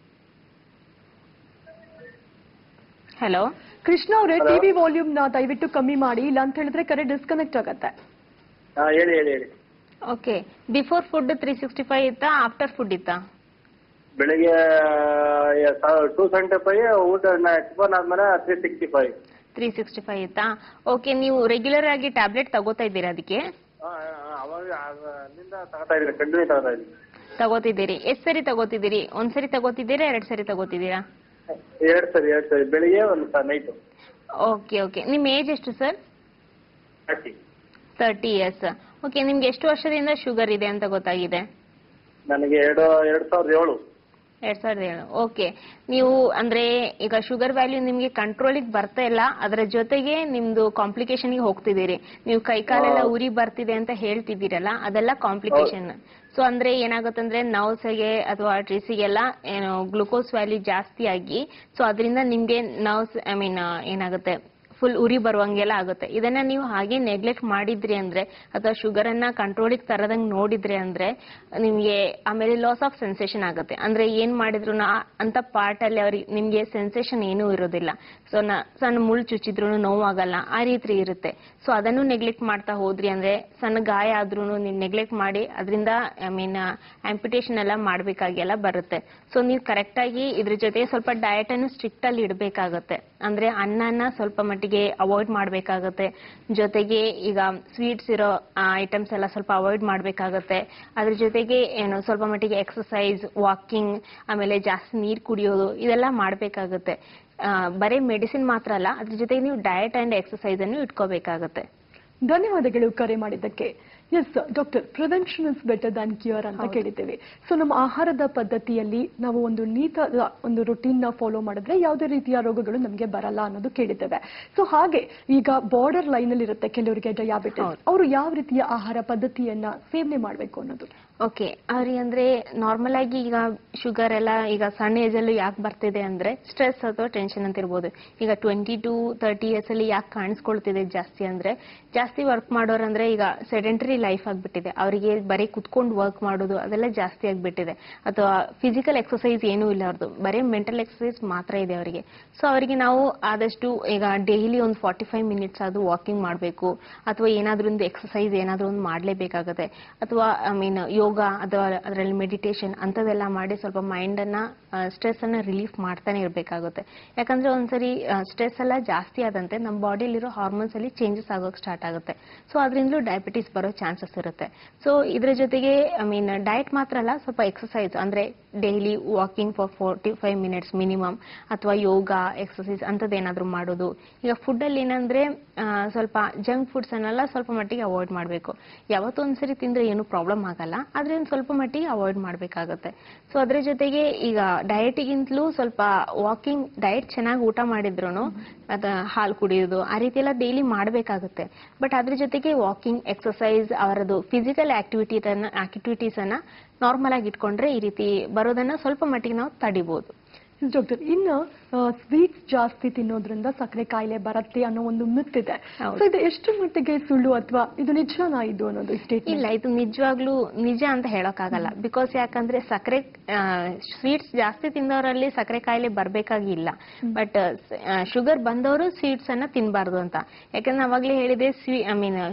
ಹಲೋ ಕೃಷ್ಣ ಅವರೇ Hello. ಟಿವಿ ವಾಲ್ಯೂಮ್ ನ ದಯವಿಟ್ಟು ಕಮ್ಮಿ ಮಾಡಿ ಇಲ್ಲ ಅಂತ ಹೇಳಿದ್ರೆ ಕರೆ ಡಿಸ್ಕನೆಕ್ಟ್ ಆಗತ್ತೆ ಹಾಂ ಹೇಳಿ ಹೇಳಿ ಹೇಳಿ okay before food three sixty five ಇತ್ತಾ ಆಫ್ಟರ್ ಫುಡ್ ಇತ್ತಾ ಬೆಳಿಗ್ಗೆ ಟೂ ಸೆವೆಂಟಿ ಫೈವ್ ಊಟ ಟಿಫನ್ ಆದ್ಮೇಲೆ three sixty five three sixty five ಇತ್ತಾ ಓಕೆ ನೀವು ರೆಗ್ಯುಲರ್ ಆಗಿ ಟ್ಯಾಬ್ಲೆಟ್ ತಗೋತಾ ಇದ್ದೀರಾ ಅದಕ್ಕೆ ಅವಾಗ ಅಲ್ಲಿಂದ ತಗೋತಾ ಇದ್ದೀನಿ ಕಂಟಿನ್ಯೂ ತಗೋತಾ ಇದ್ದೀನಿ ತಗೋತಿದ್ದೀರಿ ಎಷ್ಟು ಸರಿ ತಗೋತಿದ್ದೀರಿ ಒಂದ್ ಸರಿ ತಗೋತಿದ್ದೀರಾ ಎರಡು ಸರಿ ತಗೋತಿದ್ದೀರಾ ಎರಡು ಸರಿ ಎರಡು ಸರಿ ಬೆಳಿಗ್ಗೆ ಒಂದು ನೈಟು ಓಕೆ ಓಕೆ ನಿಮ್ಮ ಏಜ್ ಎಷ್ಟು sir thirty thirty years okay ನಿಮ್ಗೆ ಎಷ್ಟು ವರ್ಷದಿಂದ ಶುಗರ್ ಇದೆ ಅಂತ ಗೊತ್ತಾಗಿದೆ ನನಗೆ ಎರಡು ಎರಡು ಸಾವಿರದ ಏಳು ಎರಡ್ ಸಾವಿರದ ಏಳು ಓಕೆ ನೀವು ಅಂದ್ರೆ ಈಗ ಶುಗರ್ ವ್ಯಾಲ್ಯೂ ನಿಮ್ಗೆ ಕಂಟ್ರೋಲಿಗೆ ಬರ್ತಾ ಇಲ್ಲ ಅದರ ಜೊತೆಗೆ ನಿಮ್ದು ಕಾಂಪ್ಲಿಕೇಶನ್ಗೆ ಹೋಗ್ತಿದ್ದೀರಿ ನೀವು ಕೈಕಾಲೆಲ್ಲ ಹೌದು. ಉರಿ ಬರ್ತಿದೆ ಅಂತ ಹೇಳ್ತಿದ್ದೀರಲ್ಲ ಅದೆಲ್ಲ ಕಾಂಪ್ಲಿಕೇಶನ್ ಸೊ ಅಂದ್ರೆ ಏನಾಗುತ್ತಂದ್ರೆ ನರ್ವ್ಸ್ಗೆ ಅಥವಾ ಟ್ರೀಸಿಗೆಲ್ಲ ಏನು ಗ್ಲುಕೋಸ್ ವ್ಯಾಲ್ಯೂ ಜಾಸ್ತಿ ಆಗಿ ಸೊ ಅದರಿಂದ ನಿಮ್ಗೆ ನರ್ವ್ಸ್ ಐ ಮೀನ್ ಏನಾಗುತ್ತೆ ಫುಲ್ ಉರಿ ಬರುವಂಗೆಲ್ಲ ಆಗುತ್ತೆ ಇದನ್ನ ನೀವು ಹಾಗೆ ನೆಗ್ಲೆಕ್ಟ್ ಮಾಡಿದ್ರಿ ಅಂದ್ರೆ ಅಥವಾ ಶುಗರ್ ಅನ್ನ ಕಂಟ್ರೋಲಿಗೆ ತರದಂಗ್ ನೋಡಿದ್ರಿ ಅಂದ್ರೆ ನಿಮ್ಗೆ ಆಮೇಲೆ ಲಾಸ್ ಆಫ್ ಸೆನ್ಸೇಷನ್ ಆಗುತ್ತೆ ಅಂದ್ರೆ ಏನ್ ಮಾಡಿದ್ರು ಅಂತ ಪಾರ್ಟ್ ಅಲ್ಲಿ ಅವ್ರಿಗೆ ನಿಮ್ಗೆ ಸೆನ್ಸೇಷನ್ ಏನೂ ಇರೋದಿಲ್ಲ ಸೊ ಸಣ್ಣ ಮುಳ್ಳು ಚುಚ್ಚಿದ್ರು ನೋವಾಗಲ್ಲ ಆ ರೀತಿ ಇರುತ್ತೆ ಸೊ ಅದನ್ನು ನೆಗ್ಲೆಕ್ಟ್ ಮಾಡ್ತಾ ಹೋದ್ರಿ ಅಂದ್ರೆ ಸಣ್ಣ ಗಾಯ ಆದ್ರೂ ನೀವು ನೆಗ್ಲೆಕ್ಟ್ ಮಾಡಿ ಅದರಿಂದ ಐ ಮೀನ್ ಆಂಪಿಟೇಷನ್ ಎಲ್ಲ ಮಾಡ್ಬೇಕಾಗಿ ಎಲ್ಲ ಬರುತ್ತೆ ಸೊ ನೀವು ಕರೆಕ್ಟ್ ಆಗಿ ಇದ್ರ ಜೊತೆ ಸ್ವಲ್ಪ ಡಯಟ್ ಅನ್ನು ಸ್ಟ್ರಿಕ್ಟ್ ಅಲ್ಲಿ ಇಡಬೇಕಾಗುತ್ತೆ ಅಂದ್ರೆ ಅನ್ನನ ಸ್ವಲ್ಪ ಮಟ್ಟಿಗೆ ಅವಾಯ್ಡ್ ಮಾಡಬೇಕಾಗುತ್ತೆ ಜೊತೆಗೆ ಈಗ ಸ್ವೀಟ್ಸ್ ಇರೋ ಐಟಮ್ಸ್ ಎಲ್ಲ ಸ್ವಲ್ಪ ಅವಾಯ್ಡ್ ಮಾಡಬೇಕಾಗುತ್ತೆ ಅದ್ರ ಜೊತೆಗೆ ಏನು ಸ್ವಲ್ಪ ಮಟ್ಟಿಗೆ ಎಕ್ಸಸೈಸ್ ವಾಕಿಂಗ್ ಆಮೇಲೆ ಜಾಸ್ತಿ ನೀರು ಕುಡಿಯೋದು ಇದೆಲ್ಲ ಮಾಡಬೇಕಾಗುತ್ತೆ ಬರೀ ಮೆಡಿಸಿನ್ ಮಾತ್ರ ಅಲ್ಲ ಅದ್ರ ಜೊತೆಗೆ ನೀವು ಡಯಟ್ ಅಂಡ್ ಎಕ್ಸಸೈಸ್ ಅನ್ನು ಇಟ್ಕೋಬೇಕಾಗುತ್ತೆ ಧನ್ಯವಾದಗಳು ಕರೆ ಮಾಡಿದ್ದಕ್ಕೆ yes doctor prevention is better than cure ಅಂತ ಹೌದು. ಕೇಳಿದ್ದೇವೆ ಸೊ ನಮ್ಮ ಆಹಾರದ ಪದ್ಧತಿಯಲ್ಲಿ ನಾವು ಒಂದು ನೀತ ಒಂದು ರುಟೀನ್ ನ ಫಾಲೋ ಮಾಡಿದ್ರೆ ಯಾವುದೇ ರೀತಿಯ ರೋಗಗಳು ನಮಗೆ ಬರಲ್ಲ ಅನ್ನೋದು ಕೇಳಿದ್ದೇವೆ ಸೊ ಹಾಗೆ ಈಗ ಬಾರ್ಡರ್ ಲೈನ್ ಅಲ್ಲಿ ಇರುತ್ತೆ ಕೆಲವರಿಗೆ ಡಯಾಬಿಟಿಸ್ ಹೌದು. ಅವರು ಯಾವ ರೀತಿಯ ಆಹಾರ ಪದ್ಧತಿಯನ್ನ ಸೇವನೆ ಮಾಡಬೇಕು ಅನ್ನೋದು ಓಕೆ ಅವ್ರಿಗೆ ಅಂದ್ರೆ ನಾರ್ಮಲ್ ಆಗಿ ಈಗ ಶುಗರ್ ಎಲ್ಲ ಈಗ ಸಣ್ಣ ಏಜ್ ಅಲ್ಲೂ ಯಾಕೆ ಬರ್ತಿದೆ ಅಂದ್ರೆ ಸ್ಟ್ರೆಸ್ ಅಥವಾ ಟೆನ್ಷನ್ ಅಂತ ಇರ್ಬೋದು ಈಗ ಟ್ವೆಂಟಿ ಟು ತರ್ಟಿ ಇಯರ್ಸ್ ಅಲ್ಲಿ ಯಾಕೆ ಕಾಣಿಸ್ಕೊಳ್ತಿದೆ ಜಾಸ್ತಿ ಅಂದ್ರೆ ಜಾಸ್ತಿ ವರ್ಕ್ ಮಾಡೋರಂದ್ರೆ ಈಗ ಸೆಡೆಂಟರಿ ಲೈಫ್ ಆಗ್ಬಿಟ್ಟಿದೆ ಅವರಿಗೆ ಬರೀ ಕುತ್ಕೊಂಡು ವರ್ಕ್ ಮಾಡೋದು ಅದೆಲ್ಲ ಜಾಸ್ತಿ ಆಗ್ಬಿಟ್ಟಿದೆ ಅಥವಾ ಫಿಸಿಕಲ್ ಎಕ್ಸಸೈಸ್ ಏನೂ ಇಲ್ಲ ಅವ್ರದ್ದು ಬರೀ ಮೆಂಟಲ್ ಎಕ್ಸಸೈಸ್ ಮಾತ್ರ ಇದೆ ಅವರಿಗೆ ಸೊ ಅವರಿಗೆ ನಾವು ಆದಷ್ಟು ಈಗ ಡೈಲಿ ಒಂದು ಫಾರ್ಟಿ ಫೈವ್ ಮಿನಿಟ್ಸ್ ಅದು ವಾಕಿಂಗ್ ಮಾಡಬೇಕು ಅಥವಾ ಏನಾದ್ರೂ ಒಂದು ಎಕ್ಸಸೈಸ್ ಏನಾದ್ರೂ ಒಂದು ಮಾಡಲೇಬೇಕಾಗುತ್ತೆ ಅಥವಾ ಐ ಮೀನ್ ಯೋಗ ಅಥವಾ ಅದರಲ್ಲಿ ಮೆಡಿಟೇಷನ್ ಅಂಥದ್ದೆಲ್ಲ ಮಾಡಿ ಸ್ವಲ್ಪ ಮೈಂಡ್ ಅನ್ನ ಸ್ಟ್ರೆಸ್ ಅನ್ನ ರಿಲೀಫ್ ಮಾಡ್ತಾನೆ ಇರಬೇಕಾಗುತ್ತೆ ಯಾಕಂದ್ರೆ ಒಂದ್ಸರಿ ಸ್ಟ್ರೆಸ್ ಎಲ್ಲ ಜಾಸ್ತಿ ಆದಂತೆ ನಮ್ಮ ಬಾಡಿಲಿರೋ ಹಾರ್ಮೋನ್ಸ್ ಅಲ್ಲಿ ಚೇಂಜಸ್ ಆಗೋಕೆ ಸ್ಟಾರ್ಟ್ ಆಗುತ್ತೆ ಸೊ ಅದರಿಂದಲೂ ಡಯಾಬಿಟಿಸ್ ಬರೋ ಚಾನ್ಸಸ್ ಇರುತ್ತೆ ಸೊ ಇದ್ರ ಜೊತೆಗೆ ಐ ಮೀನ್ ಡಯಟ್ ಮಾತ್ರ ಅಲ್ಲ ಸ್ವಲ್ಪ ಎಕ್ಸಸೈಸ್ ಅಂದ್ರೆ daily walking for forty five minutes minimum ಅಥವಾ ಯೋಗ ಎಕ್ಸಸೈಸ್ ಅಂಥದ್ದು ಏನಾದರೂ ಮಾಡೋದು ಈಗ ಫುಡ್ಡಲ್ಲಿ ಏನಂದ್ರೆ ಆ, ಸ್ವಲ್ಪ ಜಂಕ್ ಫುಡ್ಸ್ ಅನ್ನೆಲ್ಲ ಸ್ವಲ್ಪ ಮಟ್ಟಿಗೆ ಅವಾಯ್ಡ್ ಮಾಡಬೇಕು ಯಾವತ್ತೋ ಒಂದ್ಸರಿ ತಿಂದ್ರೆ ಏನು ಪ್ರಾಬ್ಲಮ್ ಆಗಲ್ಲ ಆದ್ರೆ ಒಂದು ಸ್ವಲ್ಪ ಮಟ್ಟಿಗೆ ಅವಾಯ್ಡ್ ಮಾಡಬೇಕಾಗುತ್ತೆ ಸೊ ಅದ್ರ ಜೊತೆಗೆ ಈಗ ಡಯಟಿಗಿಂತಲೂ ಸ್ವಲ್ಪ ವಾಕಿಂಗ್ ಡಯಟ್ ಚೆನ್ನಾಗಿ ಊಟ ಮಾಡಿದ್ರು ಅದ ಹಾಲು ಕುಡಿಯೋದು ಆ ರೀತಿ ಎಲ್ಲ ಡೈಲಿ ಮಾಡಬೇಕಾಗುತ್ತೆ ಬಟ್ ಅದ್ರ ಜೊತೆಗೆ ವಾಕಿಂಗ್ ಎಕ್ಸಸೈಸ್ ಅವರದು ಫಿಸಿಕಲ್ ಆಕ್ಟಿವಿಟಿ ಆಕ್ಟಿವಿಟೀಸ್ ಅನ್ನ ನಾರ್ಮಲ್ ಆಗಿ ಇಟ್ಕೊಂಡ್ರೆ ಈ ರೀತಿ ಬರೋದನ್ನ ಸ್ವಲ್ಪ ಮಟ್ಟಿಗೆ ನಾವು ತಡಿಬಹುದು ಡಾಕ್ಟರ್ ಇನ್ನು ಸ್ವೀಟ್ಸ್ ಜಾಸ್ತಿ ತಿನ್ನೋದ್ರಿಂದ ಸಕ್ಕರೆ ಕಾಯಿಲೆ ಬರುತ್ತೆ ಅನ್ನೋ ಒಂದು ಮಿತ್ ಇದೆ ಹೌದು. ಸೊ ಇದು ಎಷ್ಟು ಮಟ್ಟಿಗೆ ಸುಳ್ಳು ಅಥವಾ ಇದು ನಿಜನಾ ಇದು ಅನ್ನೋದು ಸ್ಟೇಟ್ ಇಲ್ಲ ಇದು ನಿಜವಾಗ್ಲೂ ನಿಜ ಅಂತ ಹೇಳೋಕ್ಕಾಗಲ್ಲ ಬಿಕಾಸ್ ಯಾಕಂದ್ರೆ ಸಕ್ಕರೆ ಸ್ವೀಟ್ಸ್ ಜಾಸ್ತಿ ತಿನ್ನೋರಲ್ಲಿ ಸಕ್ಕರೆ ಕಾಯಿಲೆ ಬರ್ಬೇಕಾಗಿಲ್ಲ ಬಟ್ ಶುಗರ್ ಬಂದವರು ಸ್ವೀಟ್ಸ್ ಅನ್ನ ತಿನ್ನಬಾರ್ದು ಅಂತ ಯಾಕಂದ್ರೆ ಅವಾಗ್ಲೇ ಹೇಳಿದೆ ಸ್ವೀ ಐ ಮೀನ್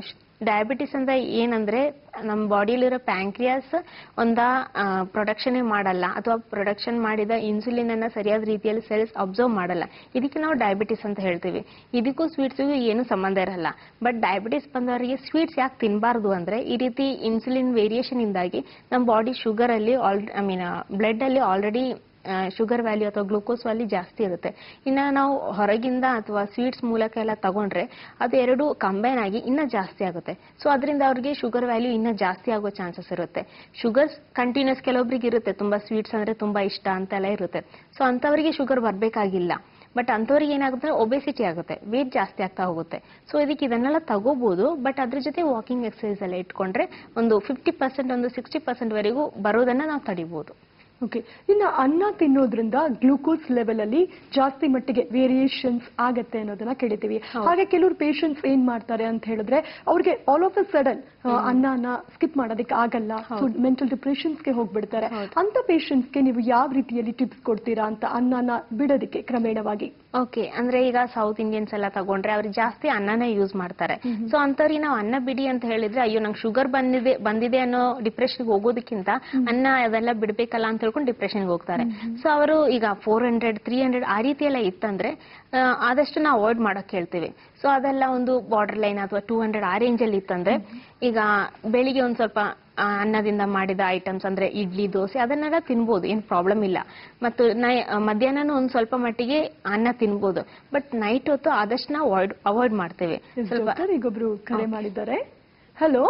ಡಯಾಬಿಟಿಸ್ ಅಂದ್ರೆ ಏನಂದ್ರೆ ನಮ್ಮ ಬಾಡಿಯಲ್ಲಿರೋ ಪ್ಯಾಂಕ್ರಿಯಾಸ್ ಒಂದ ಪ್ರೊಡಕ್ಷನ್ ಮಾಡಲ್ಲ ಅಥವಾ ಪ್ರೊಡಕ್ಷನ್ ಮಾಡಿದ ಇನ್ಸುಲಿನ್ ಅನ್ನ ಸರಿಯಾದ ರೀತಿಯಲ್ಲಿ ಸೆಲ್ಸ್ ಅಬ್ಸರ್ವ್ ಮಾಡಲ್ಲ ಇದಕ್ಕೆ ನಾವು ಡಯಾಬಿಟಿಸ್ ಅಂತ ಹೇಳ್ತೀವಿ ಇದಕ್ಕೂ ಸ್ವೀಟ್ಸ್ಗೂ ಏನು ಸಂಬಂಧ ಇರಲ್ಲ ಬಟ್ ಡಯಾಬಿಟಿಸ್ ಬಂದವರಿಗೆ ಸ್ವೀಟ್ಸ್ ಯಾಕೆ ತಿನ್ನಬಾರ್ದು ಅಂದ್ರೆ ಈ ರೀತಿ ಇನ್ಸುಲಿನ್ ವೇರಿಯೇಷನ್ ಇಂದಾಗಿ ನಮ್ಮ ಬಾಡಿ ಶುಗರ್ ಅಲ್ಲಿ ಆಲ್ ಐ ಮೀನ್ ಬ್ಲಡ್ ಅಲ್ಲಿ ಆಲ್ರೆಡಿ ಶುಗರ್ ವ್ಯಾಲ್ಯೂ ಅಥವಾ ಗ್ಲೂಕೋಸ್ ವ್ಯಾಲ್ಯೂ ಜಾಸ್ತಿ ಇರುತ್ತೆ ಇನ್ನ ನಾವು ಹೊರಗಿಂದ ಅಥವಾ ಸ್ವೀಟ್ಸ್ ಮೂಲಕ ಎಲ್ಲ ತಗೊಂಡ್ರೆ ಅದು ಎರಡು ಕಂಬೈನ್ ಆಗಿ ಇನ್ನ ಜಾಸ್ತಿ ಆಗುತ್ತೆ ಸೊ ಅದರಿಂದ ಅವ್ರಿಗೆ ಶುಗರ್ ವ್ಯಾಲ್ಯೂ ಇನ್ನ ಜಾಸ್ತಿ ಆಗೋ ಚಾನ್ಸಸ್ ಇರುತ್ತೆ ಶುಗರ್ ಕಂಟಿನ್ಯೂಸ್ ಕೆಲವೊಬ್ರಿಗೆ ಇರುತ್ತೆ ತುಂಬಾ ಸ್ವೀಟ್ಸ್ ಅಂದ್ರೆ ತುಂಬಾ ಇಷ್ಟ ಅಂತೆಲ್ಲ ಇರುತ್ತೆ ಸೊ ಅಂತವರಿಗೆ ಶುಗರ್ ಬರಬೇಕಾಗಿಲ್ಲ ಬಟ್ ಅಂಥವ್ರಿಗೆ ಏನಾಗುತ್ತೆ ಒಬೆಸಿಟಿ ಆಗುತ್ತೆ ವೇಟ್ ಜಾಸ್ತಿ ಆಗ್ತಾ ಹೋಗುತ್ತೆ ಸೊ ಇದಕ್ಕೆ ಇದನ್ನೆಲ್ಲ ತಗೋಬಹುದು ಬಟ್ ಅದ್ರ ಜೊತೆ ವಾಕಿಂಗ್ ಎಕ್ಸಸೈಸ್ ಎಲ್ಲ ಇಟ್ಕೊಂಡ್ರೆ ಒಂದು ಫಿಫ್ಟಿ ಪರ್ಸೆಂಟ್ ಒಂದು ಸಿಕ್ಸ್ಟಿ ಪರ್ಸೆಂಟ್ ವರೆಗೂ ಬರೋದನ್ನ ನಾವು ತಡಿಬಹುದು ಓಕೆ ಇನ್ನು ಅನ್ನ ತಿನ್ನೋದ್ರಿಂದ ಗ್ಲೂಕೋಸ್ ಲೆವೆಲ್ ಅಲ್ಲಿ ಜಾಸ್ತಿ ಮಟ್ಟಿಗೆ ವೇರಿಯೇಷನ್ಸ್ ಆಗತ್ತೆ ಅನ್ನೋದನ್ನ ಕೇಳಿದ್ದೀವಿ ಹಾಗೆ ಕೆಲವರು ಪೇಷಂಟ್ಸ್ ಏನ್ ಮಾಡ್ತಾರೆ ಅಂತ ಹೇಳಿದ್ರೆ ಅವ್ರಿಗೆ ಆಲ್ ಆಫ್ ಅ ಸಡನ್ ಅನ್ನನ ಸ್ಕಿಪ್ ಮಾಡೋದಕ್ಕೆ ಆಗಲ್ಲ ಮೆಂಟಲ್ ಡಿಪ್ರೆಷನ್ಸ್ಗೆ ಹೋಗ್ಬಿಡ್ತಾರೆ ಅಂತ ಪೇಷಂಟ್ಸ್ಗೆ ನೀವು ಯಾವ ರೀತಿಯಲ್ಲಿ ಟಿಪ್ಸ್ ಕೊಡ್ತೀರಾ ಅಂತ ಅನ್ನನ ಬಿಡೋದಕ್ಕೆ ಕ್ರಮೇಣವಾಗಿ ಓಕೆ ಅಂದ್ರೆ ಈಗ ಸೌತ್ ಇಂಡಿಯನ್ಸ್ ಎಲ್ಲ ತಗೊಂಡ್ರೆ ಅವ್ರಿಗೆ ಜಾಸ್ತಿ ಅನ್ನನೇ ಯೂಸ್ ಮಾಡ್ತಾರೆ ಸೊ ಅಂತವ್ರಿಗೆ ನಾವು ಅನ್ನ ಬಿಡಿ ಅಂತ ಹೇಳಿದ್ರೆ ಅಯ್ಯೋ ನಂಗೆ ಶುಗರ್ ಬಂದಿದೆ ಬಂದಿದೆ ಅನ್ನೋ ಡಿಪ್ರೆಷನ್ಗೆ ಹೋಗೋದಕ್ಕಿಂತ ಅನ್ನ ಅದೆಲ್ಲ ಬಿಡ್ಬೇಕಲ್ಲ ಅಂತ ಹೇಳ್ಕೊಂಡು ಡಿಪ್ರೆಷನ್ಗೆ ಹೋಗ್ತಾರೆ ಸೊ ಅವರು ಈಗ ಫೋರ್ ಹಂಡ್ರೆಡ್ ತ್ರೀ ಹಂಡ್ರೆಡ್ ಆ ರೀತಿ ಎಲ್ಲ ಇತ್ತಂದ್ರೆ ಆ, ಆದಷ್ಟು ನಾವು ಅವಾಯ್ಡ್ ಮಾಡಕ್ ಹೇಳ್ತೀವಿ ಸೊ ಅದೆಲ್ಲ ಒಂದು ಬಾರ್ಡರ್ ಲೈನ್ ಅಥವಾ ಟೂ ಹಂಡ್ರೆಡ್ ಆ ರೇಂಜ್ ಅಲ್ಲಿ ಇತ್ತಂದ್ರೆ ಈಗ ಬೆಳಿಗ್ಗೆ ಒಂದ್ ಸ್ವಲ್ಪ ಆ, ಅನ್ನದಿಂದ ಮಾಡಿದ ಐಟಮ್ಸ್ ಅಂದ್ರೆ ಇಡ್ಲಿ ದೋಸೆ ಅದನ್ನೆಲ್ಲ ತಿನ್ಬೋದು ಏನ್ ಪ್ರಾಬ್ಲಮ್ ಇಲ್ಲ ಮತ್ತು ನೈ- ಮಧ್ಯಾಹ್ನನೂ ಒಂದ್ ಸ್ವಲ್ಪ ಮಟ್ಟಿಗೆ ಅನ್ನ ತಿನ್ಬೋದು ಬಟ್ ನೈಟ್ ಹೊತ್ತು ಆದಷ್ಟು ನಾವು ಅವಾಯ್ಡ್ ಅವಾಯ್ಡ್ ಮಾಡ್ತೇವೆ ಸ್ವಲ್ಪ ಡಾಕ್ಟರ್ ಈಗೊಬ್ರು ಕರೆ ಮಾಡಿದ್ದಾರೆ ಹಲೋ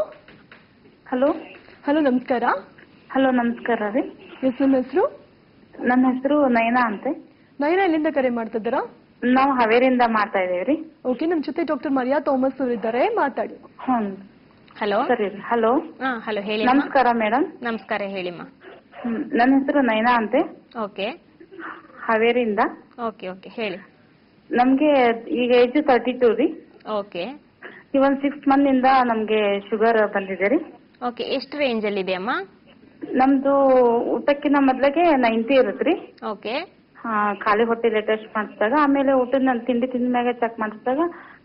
ಹಲೋ ಹಲೋ ನಮಸ್ಕಾರ ಹಲೋ ನಮಸ್ಕಾರ ರೀ ಎಸ್ ನಿಮ್ಮ ಹೆಸರು ನನ್ನ ಹೆಸರು ನಯನಾ ಅಂತೆ ನಯನ ಎಲ್ಲಿಂದ ಕರೆ ಮಾಡ್ತಿದ್ದೀರಾ ನಾವು ಹಾವೇರಿಯಿಂದ ಮಾಡ್ತಾ ಇದೀವಿ ರೀ ಓಕೆ ನಮ್ ಜೊತೆ ಡಾಕ್ಟರ್ ಮರಿಯಾ ಥಾಮಸ್ ಅವರು ಇದ್ದಾರೆ ಮಾತಾಡಿ ಹ್ಞೂ ಹಲೋ ಸರಿ ರೀ ಹಲೋ ಹಾ ಹಲೋ ಹೇಳಿ ನಮಸ್ಕಾರ ಮೇಡಮ್ ನಮಸ್ಕಾರ ಹೇಳಿಮ್ಮ ನನ್ನ ಹೆಸರು ನಯನಾ ಅಂತೆ ಓಕೆ ಹಾವೇರಿಯಿಂದ ಓಕೆ ಓಕೆ ಹೇಳಿ ನಮ್ಗೆ ಈಗ ಏಜ್ ತರ್ಟಿ ಟೂ ರೀ ಓಕೆ ಈ ಒಂದ್ ಸಿಕ್ಸ್ ಮಂತ್ ಇಂದ ನಮ್ಗೆ ಶುಗರ್ ಬಂದಿದೆ ರೀ ಓಕೆ ಎಷ್ಟು ರೇಂಜ್ ಅಲ್ಲಿ ಇದೆ ಅಮ್ಮ ನಮ್ದು ಊಟಕ್ಕಿಂತ ಮೊದ್ಲಿಗೆ ನೈಂಟಿ ಇರುತ್ತೆ ರೀ ಓಕೆ ಹಾ, ಖಾಲಿ ಹೊಟ್ಟೆಲಿ ಟೆಸ್ಟ್ ಮಾಡಿಸಿದಾಗ ಆಮೇಲೆ ಊಟದ ನಾನು ತಿಂಡಿ ತಿಂದ ಮ್ಯಾಗ ಚೆಕ್ ಮಾಡಿಸಿದಾಗ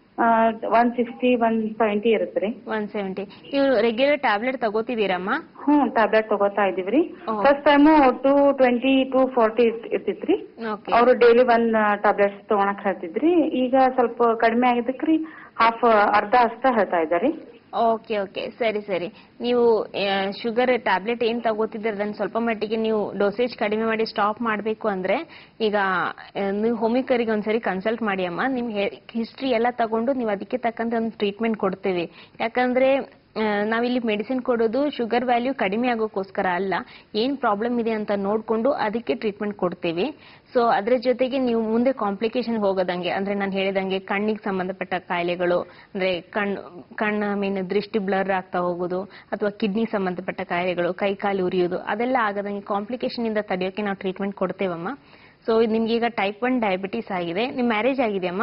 ಒನ್ ಸಿಕ್ಸ್ಟಿ ಒನ್ ಸೆವೆಂಟಿ ಇರುತ್ತೆ ರೀ ಒನ್ ಸೆವೆಂಟಿ ನೀವು ರೆಗ್ಯುಲರ್ ಟ್ಯಾಬ್ಲೆಟ್ ತಗೋತಿದ್ದೀರಮ್ಮ ಹ್ಞೂ ಟ್ಯಾಬ್ಲೆಟ್ ತಗೋತಾ ಇದೀವ್ರಿ ಓ. First time two twenty two forty ಇರ್ತಿತ್ರಿ ಓಕೆ ಅವರು ಡೈಲಿ ಒನ್ ಟ್ಯಾಬ್ಲೆಟ್ಸ್ ತಗೊಳಕ್ ಹೇಳ್ತಿದ್ರಿ ಈಗ ಸ್ವಲ್ಪ ಕಡಿಮೆ ಆಗಿದ್ದಕ್ರಿ ಹಾಫ್ ಅರ್ಧ ಅಷ್ಟ ಹೇಳ್ತಾ ಇದ್ದಾರಿ ಓಕೆ ಓಕೆ ಸರಿ ಸರಿ ನೀವು ಶುಗರ್ ಟ್ಯಾಬ್ಲೆಟ್ ಏನ್ ತಗೋತಿದ್ದೀರ ಅದನ್ನ ಸ್ವಲ್ಪ ಮಟ್ಟಿಗೆ ನೀವು ಡೋಸೇಜ್ ಕಡಿಮೆ ಮಾಡಿ ಸ್ಟಾಪ್ ಮಾಡಬೇಕು ಅಂದ್ರೆ ಈಗ ಆ, ನೀವು ಹೋಮಿಕರಿಗೆ ಒಂದ್ಸರಿ ಕನ್ಸಲ್ಟ್ ಮಾಡಿ ಅಮ್ಮ ನಿಮ್ ಹಿಸ್ಟ್ರಿ ಎಲ್ಲ ತಗೊಂಡು ನೀವು ಅದಕ್ಕೆ ತಕ್ಕಂತೆ ಒಂದು ಟ್ರೀಟ್ಮೆಂಟ್ ಕೊಡ್ತೇವೆ ಯಾಕಂದ್ರೆ ಆ, ನಾವಿಲ್ಲಿ ಮೆಡಿಸಿನ್ ಕೊಡೋದು ಶುಗರ್ ವ್ಯಾಲ್ಯೂ ಕಡಿಮೆ ಆಗೋಕ್ಕೋಸ್ಕರ ಅಲ್ಲ ಏನ್ ಪ್ರಾಬ್ಲಮ್ ಇದೆ ಅಂತ ನೋಡ್ಕೊಂಡು ಅದಕ್ಕೆ ಟ್ರೀಟ್ಮೆಂಟ್ ಕೊಡ್ತೇವೆ ಸೊ ಅದ್ರ ಜೊತೆಗೆ ನೀವು ಮುಂದೆ ಕಾಂಪ್ಲಿಕೇಶನ್ ಹೋಗೋದಂಗೆ ಅಂದ್ರೆ ನಾನು ಹೇಳಿದಂಗೆ ಕಣ್ಣಿಗೆ ಸಂಬಂಧಪಟ್ಟ ಕಾಯಿಲೆಗಳು ಅಂದ್ರೆ ಕಣ್ಣು ಕಣ್ಣು ಮೀನ್ ದೃಷ್ಟಿ ಬ್ಲರ್ ಆಗ್ತಾ ಹೋಗೋದು ಅಥವಾ ಕಿಡ್ನಿ ಸಂಬಂಧಪಟ್ಟ ಕಾಯಿಲೆಗಳು ಕೈ ಕಾಲು ಉರಿಯೋದು ಅದೆಲ್ಲ ಆಗದಂಗೆ ಕಾಂಪ್ಲಿಕೇಶನ್ ಇಂದ ತಡೆಯೋಕೆ ನಾವು ಟ್ರೀಟ್ಮೆಂಟ್ ಕೊಡ್ತೇವಮ್ಮ ಸೊ ನಿಮ್ಗೆ ಈಗ ಟೈಪ್ ಒನ್ ಡಯಾಬಿಟಿಸ್ ಆಗಿದೆ ನಿಮ್ ಮ್ಯಾರೇಜ್ ಆಗಿದೆಯಮ್ಮ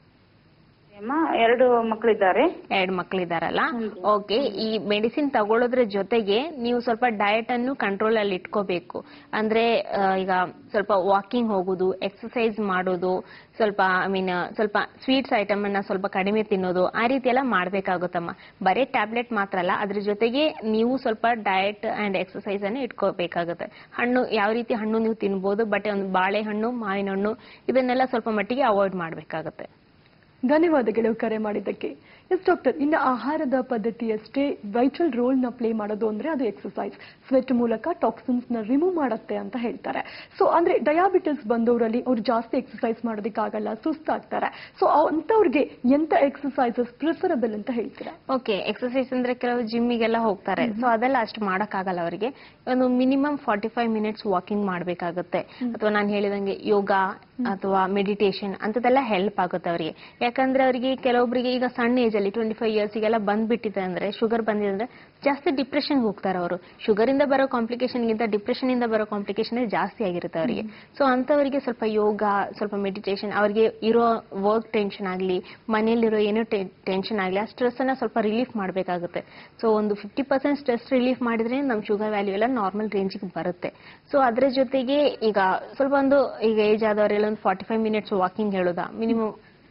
ಅಮ್ಮ ಎರಡು ಮಕ್ಕಳಿದ್ದಾರೆ ಎರಡು ಮಕ್ಕಳಿದಾರಲ್ಲ ಹ್ಮ್. ಓಕೆ ಈ ಮೆಡಿಸಿನ್ ತಗೊಳ್ಳೋದ್ರ ಜೊತೆಗೆ ನೀವು ಸ್ವಲ್ಪ ಡಯಟ್ ಅನ್ನು ಕಂಟ್ರೋಲ್ ಅಲ್ಲಿ ಇಟ್ಕೋಬೇಕು ಅಂದ್ರೆ ಆ, ಈಗ ಸ್ವಲ್ಪ ವಾಕಿಂಗ್ ಹೋಗೋದು ಎಕ್ಸಸೈಸ್ ಮಾಡೋದು ಸ್ವಲ್ಪ ಐ ಮೀನ್ ಸ್ವಲ್ಪ ಸ್ವೀಟ್ಸ್ ಐಟಮ್ ಅನ್ನ ಸ್ವಲ್ಪ ಕಡಿಮೆ ತಿನ್ನೋದು ಆ ರೀತಿ ಎಲ್ಲ ಮಾಡ್ಬೇಕಾಗುತ್ತಮ್ಮ ಬರೀ ಟ್ಯಾಬ್ಲೆಟ್ ಮಾತ್ರ ಅಲ್ಲ ಅದ್ರ ಜೊತೆಗೆ ನೀವು ಸ್ವಲ್ಪ ಡಯಟ್ ಅಂಡ್ ಎಕ್ಸಸೈಸ್ ಅನ್ನು ಇಟ್ಕೋಬೇಕಾಗುತ್ತೆ ಹಣ್ಣು ಯಾವ ರೀತಿ ಹಣ್ಣು ನೀವು ತಿನ್ಬೋದು ಬಟ್ ಒಂದು ಬಾಳೆಹಣ್ಣು ಮಾವಿನ ಹಣ್ಣು ಇದನ್ನೆಲ್ಲ ಸ್ವಲ್ಪ ಮಟ್ಟಿಗೆ ಅವಾಯ್ಡ್ ಮಾಡ್ಬೇಕಾಗುತ್ತೆ ಧನ್ಯವಾದಗಳು ಕರೆ ಮಾಡಿದ್ದಕ್ಕೆ ಎಸ್ ಡಾಕ್ಟರ್ ಇನ್ನು ಆಹಾರದ ಪದ್ಧತಿಯಷ್ಟೇ ವೈಟಲ್ ರೋಲ್ ನ ಪ್ಲೇ ಮಾಡೋದು ಅಂದ್ರೆ ಅದು ಎಕ್ಸಸೈಸ್ ಸ್ವೆಟ್ ಮೂಲಕ ಟಾಕ್ಸಿನ್ಸ್ ನ ರಿಮೂವ್ ಮಾಡುತ್ತೆ ಅಂತ ಹೇಳ್ತಾರೆ ಸೊ ಅಂದ್ರೆ ಡಯಾಬಿಟಿಸ್ ಬಂದವರಲ್ಲಿ ಅವ್ರು ಜಾಸ್ತಿ ಎಕ್ಸಸೈಸ್ ಮಾಡೋದಕ್ಕಾಗಲ್ಲ ಸುಸ್ತಾಗ್ತಾರೆ ಸೊ ಅಂತವ್ರಿಗೆ ಎಂತ ಎಕ್ಸಸೈಸಸ್ ಪ್ರಿಫರಬಲ್ ಅಂತ ಹೇಳ್ತೀರಾ ಓಕೆ ಎಕ್ಸಸೈಸ್ ಅಂದ್ರೆ ಕೆಲವು ಜಿಮ್ಮಿಗೆಲ್ಲ ಹೋಗ್ತಾರೆ ಸೊ ಅದೆಲ್ಲ ಅಷ್ಟು ಮಾಡಕ್ಕಾಗಲ್ಲ ಅವರಿಗೆ ಒಂದು minimum forty five minutes walking ಮಾಡ್ಬೇಕಾಗುತ್ತೆ ಅಥವಾ ನಾನು ಹೇಳಿದಂಗೆ ಯೋಗ ಅಥವಾ ಮೆಡಿಟೇಷನ್ ಅಂತದೆಲ್ಲ ಹೆಲ್ಪ್ ಆಗುತ್ತೆ ಅವರಿಗೆ ಯಾಕಂದ್ರೆ ಅವರಿಗೆ ಕೆಲವೊಬ್ಬರಿಗೆ ಈಗ ಸಣ್ಣ ಏಜ್ ಅಲ್ಲಿ ಟ್ವೆಂಟಿ ಫೈವ್ ಇಯರ್ಸ್ಗೆಲ್ಲ ಬಂದ್ಬಿಟ್ಟಿದೆ ಅಂದ್ರೆ ಶುಗರ್ ಬಂದಿದೆ ಅಂದ್ರೆ ಜಾಸ್ತಿ ಡಿಪ್ರೆಷನ್ ಹೋಗ್ತಾರೆ ಅವರು ಶುಗರ್ ಇಂದ ಬರೋ ಕಾಂಪ್ಲಿಕೇಶನ್ ಗಿಂತ ಡಿಪ್ರೆಷನ್ ಇಂದ ಬರೋ ಕಾಂಪ್ಲಿಕೇಶನ್ ಜಾಸ್ತಿ ಆಗಿರುತ್ತೆ ಅವರಿಗೆ ಸೊ ಅಂತವರಿಗೆ ಸ್ವಲ್ಪ ಯೋಗ ಸ್ವಲ್ಪ ಮೆಡಿಟೇಷನ್ ಅವರಿಗೆ ಇರೋ ವರ್ಕ್ ಟೆನ್ಷನ್ ಆಗಲಿ ಮನೆಯಲ್ಲಿರೋ ಏನೋ ಟೆನ್ಷನ್ ಆಗಲಿ ಆ ಸ್ಟ್ರೆಸ್ ಅನ್ನ ಸ್ವಲ್ಪ ರಿಲೀಫ್ ಮಾಡಬೇಕಾಗುತ್ತೆ ಸೊ ಒಂದು ಫಿಫ್ಟಿ ಪರ್ಸೆಂಟ್ ಸ್ಟ್ರೆಸ್ ರಿಲೀಫ್ ಮಾಡಿದ್ರೆ ನಮ್ಮ ಶುಗರ್ ವ್ಯಾಲ್ಯೂ ಎಲ್ಲ ನಾರ್ಮಲ್ ರೇಂಜಿಗೆ ಬರುತ್ತೆ ಸೊ ಅದ್ರ ಜೊತೆಗೆ ಈಗ ಸ್ವಲ್ಪ ಒಂದು ಈಗ ಏಜ್ ಆದವರೆಲ್ಲ ಒಂದು ಫಾರ್ಟಿ ಫೈವ್ ಮಿನಿಟ್ಸ್ ವಾಕಿಂಗ್ ಹೇಳೋದಾ minimum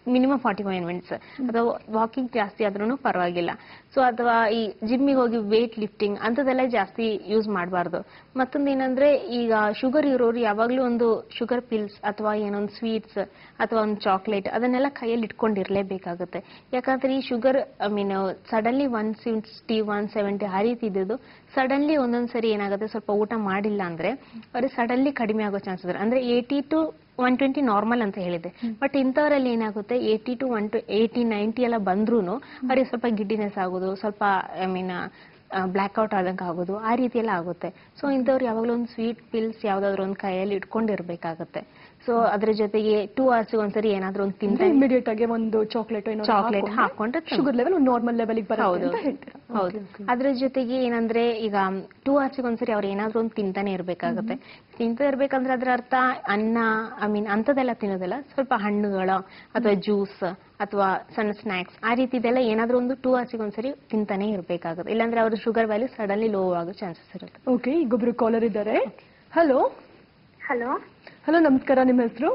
minimum forty five minutes ಅಥವಾ ವಾಕಿಂಗ್ ಜಾಸ್ತಿ ಆದ್ರೂ ಪರವಾಗಿಲ್ಲ ಸೊ ಅಥವಾ ಈ ಜಿಮ್ಮಿಗೆ ಹೋಗಿ ವೇಟ್ ಲಿಫ್ಟಿಂಗ್ ಅಂಥದ್ದೆಲ್ಲ ಜಾಸ್ತಿ ಯೂಸ್ ಮಾಡಬಾರ್ದು ಮತ್ತೊಂದು ಏನಂದ್ರೆ ಈಗ ಶುಗರ್ ಇರೋರು ಯಾವಾಗಲೂ ಒಂದು ಶುಗರ್ ಪಿಲ್ಸ್ ಅಥವಾ ಏನೊಂದು ಸ್ವೀಟ್ಸ್ ಅಥವಾ ಒಂದು ಚಾಕ್ಲೇಟ್ ಅದನ್ನೆಲ್ಲ ಕೈಯಲ್ಲಿ ಇಟ್ಕೊಂಡಿರ್ಲೇಬೇಕಾಗುತ್ತೆ ಯಾಕಂದ್ರೆ ಈ sugar I mean suddenly one sixty one seventy ಆ ರೀತಿ ಇದ್ದಿದ್ದು ಸಡನ್ಲಿ ಒಂದೊಂದು ಸರಿ ಏನಾಗುತ್ತೆ ಸ್ವಲ್ಪ ಊಟ ಮಾಡಿಲ್ಲ ಅಂದ್ರೆ ಅವ್ರಿಗೆ ಸಡನ್ಲಿ ಕಡಿಮೆ ಆಗೋ ಚಾನ್ಸಸ್ ಇದೆ ಅಂದ್ರೆ eighty to one twenty normal ಅಂತ ಹೇಳಿದೆ ಬಟ್ ಇಂಥವರಲ್ಲಿ ಏನಾಗುತ್ತೆ eighty to one to eighty ninety ಎಲ್ಲ ಬಂದ್ರೂ ಅವ್ರಿಗೆ ಸ್ವಲ್ಪ ಗಿಡ್ಡಿನೆಸ್ ಆಗೋದು ಸ್ವಲ್ಪ ಐ ಮೀನ್ ಬ್ಲ್ಯಾಕ್ ಔಟ್ ಆದಂಗೆ ಆಗೋದು ಆ ರೀತಿ ಎಲ್ಲ ಆಗುತ್ತೆ ಸೊ ಇಂಥವ್ರು ಯಾವಾಗಲೂ ಒಂದು ಸ್ವೀಟ್ ಪಿಲ್ಸ್ ಯಾವ್ದಾದ್ರು ಒಂದು ಕೈಯಲ್ಲಿ ಇಟ್ಕೊಂಡಿರ್ಬೇಕಾಗುತ್ತೆ ಸೊ ಅದ್ರ ಜೊತೆಗೆ ಟೂ ಅವರ್ಸ್ ಒಂದ್ಸರಿ ಏನಾದ್ರೂ ಒಂದು ಅಂದ್ರೆ ತಿಂದ್ರೆ ಇಮಿಡಿಯೇಟ್ ಆಗಿ ಒಂದು ಚಾಕ್ಲೇಟ್ ಏನೋ Chocolate ಹಾಕ್ಕೊಂಡ್ರೆ ತಿನ್ನು. ಶುಗರ್ ಲೆವೆಲ್ ನಾರ್ಮಲ್ ಲೆವೆಲ್ಗೆ ಬರುತ್ತೆ ಹೌದು ಅಂತ ಹೇಳ್ತೀರಾ ಹೌದು ಅದ್ರ ಜೊತೆಗೆ ಏನಂದ್ರೆ ಈಗ ಟೂ ಅವರ್ಸ್ ಒಂದ್ಸರಿ ಅವ್ರು ಏನಾದ್ರೂ ಒಂದು ತಿಂತಾನೆ ಇರ್ಬೇಕಾಗುತ್ತೆ ತಿಂತಾ ಇರ್ಬೇಕಂದ್ರೆ ಅದ್ರ ಅರ್ಥ ಅನ್ನ ಐ ಮೀನ್ ಅಂತದೆಲ್ಲ ತಿನ್ನೋದಿಲ್ಲ ಸ್ವಲ್ಪ ಹಣ್ಣುಗಳು ಅಥವಾ ಜ್ಯೂಸ್ ಅಥವಾ ಸಣ್ಣ ಸ್ನಾಕ್ಸ್ ಆ ರೀತಿದೆಲ್ಲ ಏನಾದ್ರೂ ಒಂದು ಟೂ ಅವರ್ಸ್ ಒಂದ್ಸರಿ ತಿಂತಾನೆ ಇರ್ಬೇಕಾಗುತ್ತೆ ಇಲ್ಲಾಂದ್ರೆ ಅವ್ರ ಶುಗರ್ ವ್ಯಾಲ್ಯೂ ಸಡನ್ಲಿ ಲೋ ಆಗೋ ಚಾನ್ಸಸ್ ಇರುತ್ತೆ ಓಕೆ ಈಗೊಬ್ರು ಕಾಲರ್ ಇದ್ದಾರೆ ಹಲೋ ಹಲೋ ಹಲೋ ನಮಸ್ಕಾರ ನಿಮ್ಮ ಹೆಸರು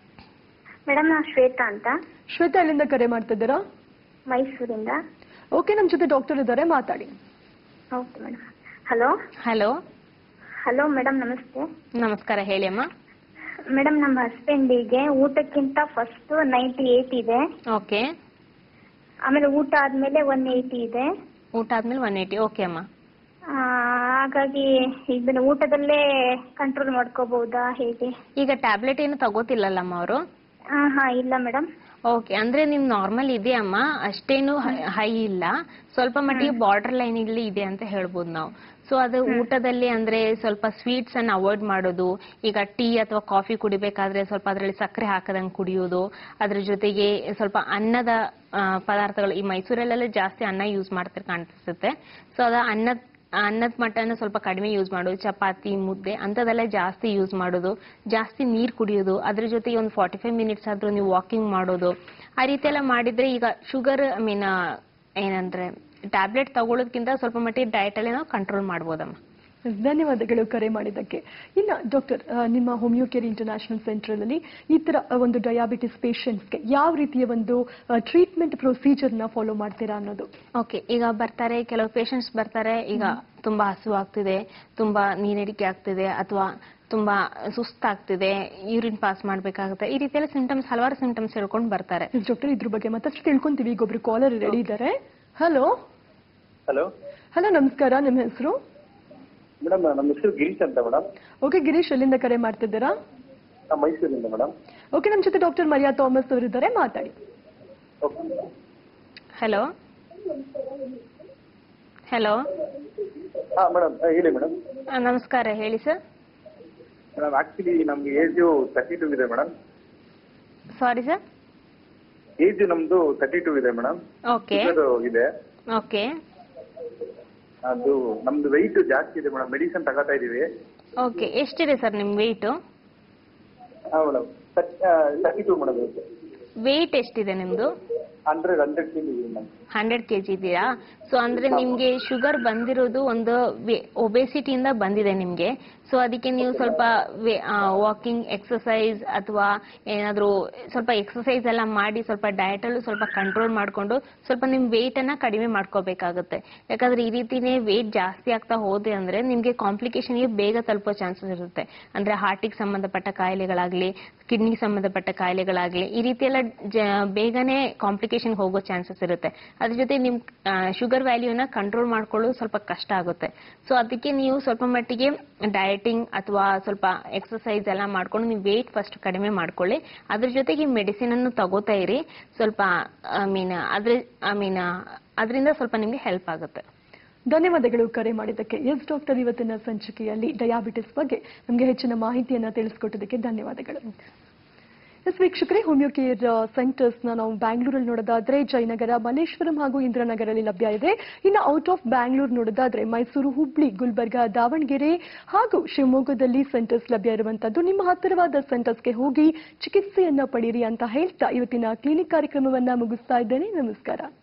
ಮೇಡಮ್ ನಾನು ಶ್ವೇತಾ ಅಂತ ಶ್ವೇತಾ ಎಲ್ಲಿಂದ ಕರೆ ಮಾಡ್ತಿದ್ದೀರಾ ಮೈಸೂರಿಂದ ಓಕೆ ನಮ್ಮ ಜೊತೆ ಡಾಕ್ಟರ್ ಇದ್ದಾರೆ ಮಾತಾಡಿ okay madam hello hello hello madam ನಮಸ್ತೆ ನಮಸ್ಕಾರ ಹೇಳಿ ಅಮ್ಮ ಮೇಡಮ್ ನಮ್ಮ ಹಸ್ಬೆಂಡಿಗೆ ಊಟಕ್ಕಿಂತ ಫಸ್ಟ್ ನೈಂಟಿ ಏಯ್ಟ್ ಇದೆ ಓಕೆ ಆಮೇಲೆ ಊಟ ಆದ್ಮೇಲೆ ಒನ್ ಏಯ್ಟಿ ಇದೆ ಊಟ ಆದ್ಮೇಲೆ ಒನ್ ಏಯ್ಟಿ ಓಕೆ ಅಮ್ಮ ಆ, ಹಾಗಾಗಿ ಇದನ್ನ ಊಟದಲ್ಲೇ ಕಂಟ್ರೋಲ್ ಮಾಡ್ಕೋಬಹುದಾ ಹೇಗೆ ಈಗ ಟ್ಯಾಬ್ಲೆಟ್ ಏನು ತಗೋತಿಲ್ಲಲ್ಲಮ್ಮ ಅವರು ಆ, ಹಾ ಇಲ್ಲ ಮೇಡಮ್ ಓಕೆ ಅಂದ್ರೆ ನಿಮ್ ನಾರ್ಮಲ್ ಇದೆ ಅಮ್ಮ ಅಷ್ಟೇನು ಹೈ ಇಲ್ಲ ಸ್ವಲ್ಪ ಮಟ್ಟಿಗೆ ಬಾರ್ಡರ್ ಲೈನ್ ಇಲ್ಲಿ ಇದೆ ಅಂತ ಹೇಳ್ಬೋದು ನಾವು ಸೊ ಅದು ಊಟದಲ್ಲಿ ಅಂದ್ರೆ ಸ್ವಲ್ಪ ಸ್ವೀಟ್ಸ್ ಅನ್ನ ಅವಾಯ್ಡ್ ಮಾಡೋದು ಈಗ ಟೀ ಅಥವಾ ಕಾಫಿ ಕುಡಿಬೇಕಾದ್ರೆ ಸ್ವಲ್ಪ ಅದರಲ್ಲಿ ಸಕ್ಕರೆ ಹಾಕದಂಗ್ ಕುಡಿಯೋದು ಅದ್ರ ಜೊತೆಗೆ ಸ್ವಲ್ಪ ಅನ್ನದ ಆ, ಪದಾರ್ಥಗಳು ಈ ಮೈಸೂರಲ್ಲೆಲ್ಲ ಜಾಸ್ತಿ ಅನ್ನ ಯೂಸ್ ಮಾಡ್ತಾರೆ ಕಾಣಿಸುತ್ತೆ ಸೊ ಅದ ಅನ್ನದ ಅನ್ನದ ಮಟ್ಟನ ಸ್ವಲ್ಪ ಕಡಿಮೆ ಯೂಸ್ ಮಾಡೋದು ಚಪಾತಿ ಮುದ್ದೆ ಅಂಥದ್ದೆಲ್ಲ ಜಾಸ್ತಿ ಯೂಸ್ ಮಾಡೋದು ಜಾಸ್ತಿ ನೀರು ಕುಡಿಯೋದು ಅದ್ರ ಜೊತೆಗೆ ಒಂದು ಫಾರ್ಟಿ ಫೈವ್ ಮಿನಿಟ್ಸ್ ಆದ್ರೂ ನೀವು ವಾಕಿಂಗ್ ಮಾಡೋದು ಆ ರೀತಿ ಎಲ್ಲ ಮಾಡಿದ್ರೆ ಈಗ ಶುಗರ್ ಐ ಮೀನ್ ಏನಂದ್ರೆ ಟ್ಯಾಬ್ಲೆಟ್ ತಗೊಳ್ಳೋದಕ್ಕಿಂತ ಸ್ವಲ್ಪ ಮಟ್ಟಿಗೆ ಡಯಟ್ ಅಲ್ಲಿ ನಾವು ಕಂಟ್ರೋಲ್ ಮಾಡ್ಬೋದಮ್ಮ ಧನ್ಯವಾದಗಳು ಕರೆ ಮಾಡಿದ್ದಕ್ಕೆ ಇನ್ನ ಡಾಕ್ಟರ್ ನಿಮ್ಮ ಹೋಮಿಯೋ ಕೇರ್ ಇಂಟರ್ನ್ಯಾಷನಲ್ ಸೆಂಟರ್ ಅಲ್ಲಿ ಈ ತರ ಒಂದು ಡಯಾಬಿಟಿಸ್ ಪೇಷಂಟ್ಸ್ಗೆ ಯಾವ ರೀತಿಯ ಒಂದು ಟ್ರೀಟ್ಮೆಂಟ್ ಪ್ರೊಸೀಜರ್ ನ ಫಾಲೋ ಮಾಡ್ತೀರಾ ಅನ್ನೋದು ಓಕೆ ಈಗ ಬರ್ತಾರೆ ಕೆಲವು ಪೇಷಂಟ್ಸ್ ಬರ್ತಾರೆ ಈಗ ತುಂಬಾ ಹಸು ಆಗ್ತಿದೆ ತುಂಬಾ ನೀರಡಿಕೆ ಆಗ್ತಿದೆ ಅಥವಾ ತುಂಬಾ ಸುಸ್ತಾಗ್ತಿದೆ ಯೂರಿನ್ ಪಾಸ್ ಮಾಡ್ಬೇಕಾಗುತ್ತೆ ಈ ರೀತಿ ಎಲ್ಲ ಸಿಂಟಮ್ಸ್ ಹಲವಾರು ಸಿಂಟಮ್ಸ್ ಹೇಳ್ಕೊಂಡು ಬರ್ತಾರೆ ಡಾಕ್ಟರ್ ಇದ್ರ ಬಗ್ಗೆ ಮತ್ತಷ್ಟು ತಿಳ್ಕೊಂತೀವಿ ಈಗ ಒಬ್ರು ಕಾಲರ್ ರೆಡಿ ಇದ್ದಾರೆ ಹಲೋ ಹಲೋ ಹಲೋ ನಮಸ್ಕಾರ ನಿಮ್ಮ ಹೆಸರು ಮೇಡಮ್ ನಮ್ಮ ಹೆಸರು ಗಿರೀಶ್ ಅಂತ ಮೇಡಮ್ ಓಕೆ ಗಿರೀಶ್ ಎಲ್ಲಿಂದ ಕರೆ ಮಾಡ್ತಿದ್ದೀರಾ ನಾವು ಮೈಸೂರಿಂದ ಮೇಡಮ್ ಓಕೆ ನಮ್ಮ ಜೊತೆ ಡಾಕ್ಟರ್ ಮರಿಯಾ ಥಾಮಸ್ ಅವರಿದ್ದಾರೆ ಮಾತಾಡಿ ಓಕೆ ಹಲೋ ಹಲೋ ಹಾಂ ಮೇಡಮ್ ಹೇಳಿ ಮೇಡಮ್ ನಮಸ್ಕಾರ ಹೇಳಿ ಸರ್ ಮೇಡಮ್ ಆಕ್ಚುಲಿ ನಮ್ಗೆ ಏಜು ತರ್ಟಿ ಟೂ ಇದೆ ಮೇಡಮ್ ಸಾರಿ ಸರ್ ಏಜ್ ನಮ್ದು ತರ್ಟಿ ಟೂ ಇದೆ ಮೇಡಮ್ ಓಕೆ ಇದೆ ಓಕೆ ಅದು ನಮ್ದು weight ಜಾಸ್ತಿ ಇದೆ ಮೇಡಮ್ ಮೆಡಿಸಿನ್ ತಗೋತಾ ಇದೀವಿ ಓಕೆ ಎಷ್ಟಿದೆ ಸರ್ ನಿಮ್ಮ ವೆಯ್ಟು ಹಾಂ madam thirty two madam weight ಎಷ್ಟಿದೆ ನಿಮ್ಮದು hundred hundred K G madam hundred K G ಇದೆಯಾ ಸೊ ಅಂದ್ರೆ ನಿಮ್ಗೆ ಶುಗರ್ ಬಂದಿರೋದು ಒಂದು ಒಬೆಸಿಟಿಯಿಂದ ಬಂದಿದೆ ನಿಮ್ಗೆ ಸೊ ಅದಕ್ಕೆ ನೀವು ಸ್ವಲ್ಪ ವಾಕಿಂಗ್ ಎಕ್ಸಸೈಸ್ ಅಥವಾ ಏನಾದರೂ ಸ್ವಲ್ಪ ಎಕ್ಸಸೈಸ್ ಎಲ್ಲ ಮಾಡಿ ಸ್ವಲ್ಪ ಡಯಟ್ ಅಲ್ಲೂ ಸ್ವಲ್ಪ ಕಂಟ್ರೋಲ್ ಮಾಡಿಕೊಂಡು ಸ್ವಲ್ಪ ನಿಮ್ ವೆಯ್ಟ್ ಅನ್ನ ಕಡಿಮೆ ಮಾಡ್ಕೋಬೇಕಾಗುತ್ತೆ ಯಾಕಂದ್ರೆ ಈ ರೀತಿನೇ ವೆಯ್ಟ್ ಜಾಸ್ತಿ ಆಗ್ತಾ ಹೋದೆ ಅಂದ್ರೆ ನಿಮ್ಗೆ ಕಾಂಪ್ಲಿಕೇಶನ್ ಗೆ ಬೇಗ ತಲುಪೋ ಚಾನ್ಸಸ್ ಇರುತ್ತೆ ಅಂದ್ರೆ ಹಾರ್ಟಿಗೆ ಸಂಬಂಧಪಟ್ಟ ಕಾಯಿಲೆಗಳಾಗ್ಲಿ ಕಿಡ್ನಿಗೆ ಸಂಬಂಧಪಟ್ಟ ಕಾಯಿಲೆಗಳಾಗ್ಲಿ ಈ ರೀತಿ ಎಲ್ಲ ಜ- ಬೇಗನೆ ಕಾಂಪ್ಲಿಕೇಶನ್ ಹೋಗೋ ಚಾನ್ಸಸ್ ಇರುತ್ತೆ ಅದ್ರ ಜೊತೆ ನಿಮ್ ಶುಗರ್ ವ್ಯಾಲ್ಯೂನ ಕಂಟ್ರೋಲ್ ಮಾಡ್ಕೊಳ್ಳೋದು ಸ್ವಲ್ಪ ಕಷ್ಟ ಆಗುತ್ತೆ ಸೊ ಅದಕ್ಕೆ ನೀವು ಸ್ವಲ್ಪ ಮಟ್ಟಿಗೆ ಡಯಟಿಂಗ್ ಅಥವಾ ಸ್ವಲ್ಪ ಎಕ್ಸಸೈಸ್ ಎಲ್ಲ ಮಾಡ್ಕೊಂಡು ನೀವು ವೆಯ್ಟ್ ಫಸ್ಟ್ ಕಡಿಮೆ ಮಾಡ್ಕೊಳ್ಳಿ ಅದ್ರ ಜೊತೆಗೆ ಮೆಡಿಸಿನ್ ಅನ್ನು ತಗೋತಾ ಇರಿ ಸ್ವಲ್ಪ ಐ ಮೀನ್ ಅದ್ರ ಐ ಮೀನ್ ಅದರಿಂದ ಸ್ವಲ್ಪ ನಿಮ್ಗೆ ಹೆಲ್ಪ್ ಆಗುತ್ತೆ ಧನ್ಯವಾದಗಳು ಕರೆ ಮಾಡಿದ್ದಕ್ಕೆ ಎಸ್ ಡಾಕ್ಟರ್ ಇವತ್ತಿನ ಸಂಚಿಕೆಯಲ್ಲಿ ಡಯಾಬಿಟಿಸ್ ಬಗ್ಗೆ ನಮಗೆ ಹೆಚ್ಚಿನ ಮಾಹಿತಿಯನ್ನ ತಿಳಿಸ್ಕೊಟ್ಟದಕ್ಕೆ ಧನ್ಯವಾದಗಳು ಎಸ್ ವೀಕ್ಷಕರೇ ಹೋಮಿಯೋ ಕೇರ್ ಸೆಂಟರ್ಸ್ ನ ನಾವು ಬ್ಯಾಂಗ್ಳೂರಲ್ಲಿ ನೋಡೋದಾದ್ರೆ ಜಯನಗರ ಮಲ್ಲೇಶ್ವರಂ ಹಾಗೂ ಇಂದ್ರನಗರಲ್ಲಿ ಲಭ್ಯ ಇದೆ ಇನ್ನು ಔಟ್ ಆಫ್ ಬ್ಯಾಂಗ್ಳೂರ್ ನೋಡೋದಾದ್ರೆ ಮೈಸೂರು ಹುಬ್ಳಿ ಗುಲ್ಬರ್ಗ ದಾವಣಗೆರೆ ಹಾಗೂ ಶಿವಮೊಗ್ಗದಲ್ಲಿ ಸೆಂಟರ್ಸ್ ಲಭ್ಯ ಇರುವಂತದ್ದು ನಿಮ್ಮ ಹತ್ತಿರವಾದ ಸೆಂಟರ್ಸ್ಗೆ ಹೋಗಿ ಚಿಕಿತ್ಸೆಯನ್ನ ಪಡೀರಿ ಅಂತ ಹೇಳ್ತಾ ಇವತ್ತಿನ ಕ್ಲಿನಿಕ್ ಕಾರ್ಯಕ್ರಮವನ್ನ ಮುಗಿಸ್ತಾ ಇದ್ದೇನೆ ನಮಸ್ಕಾರ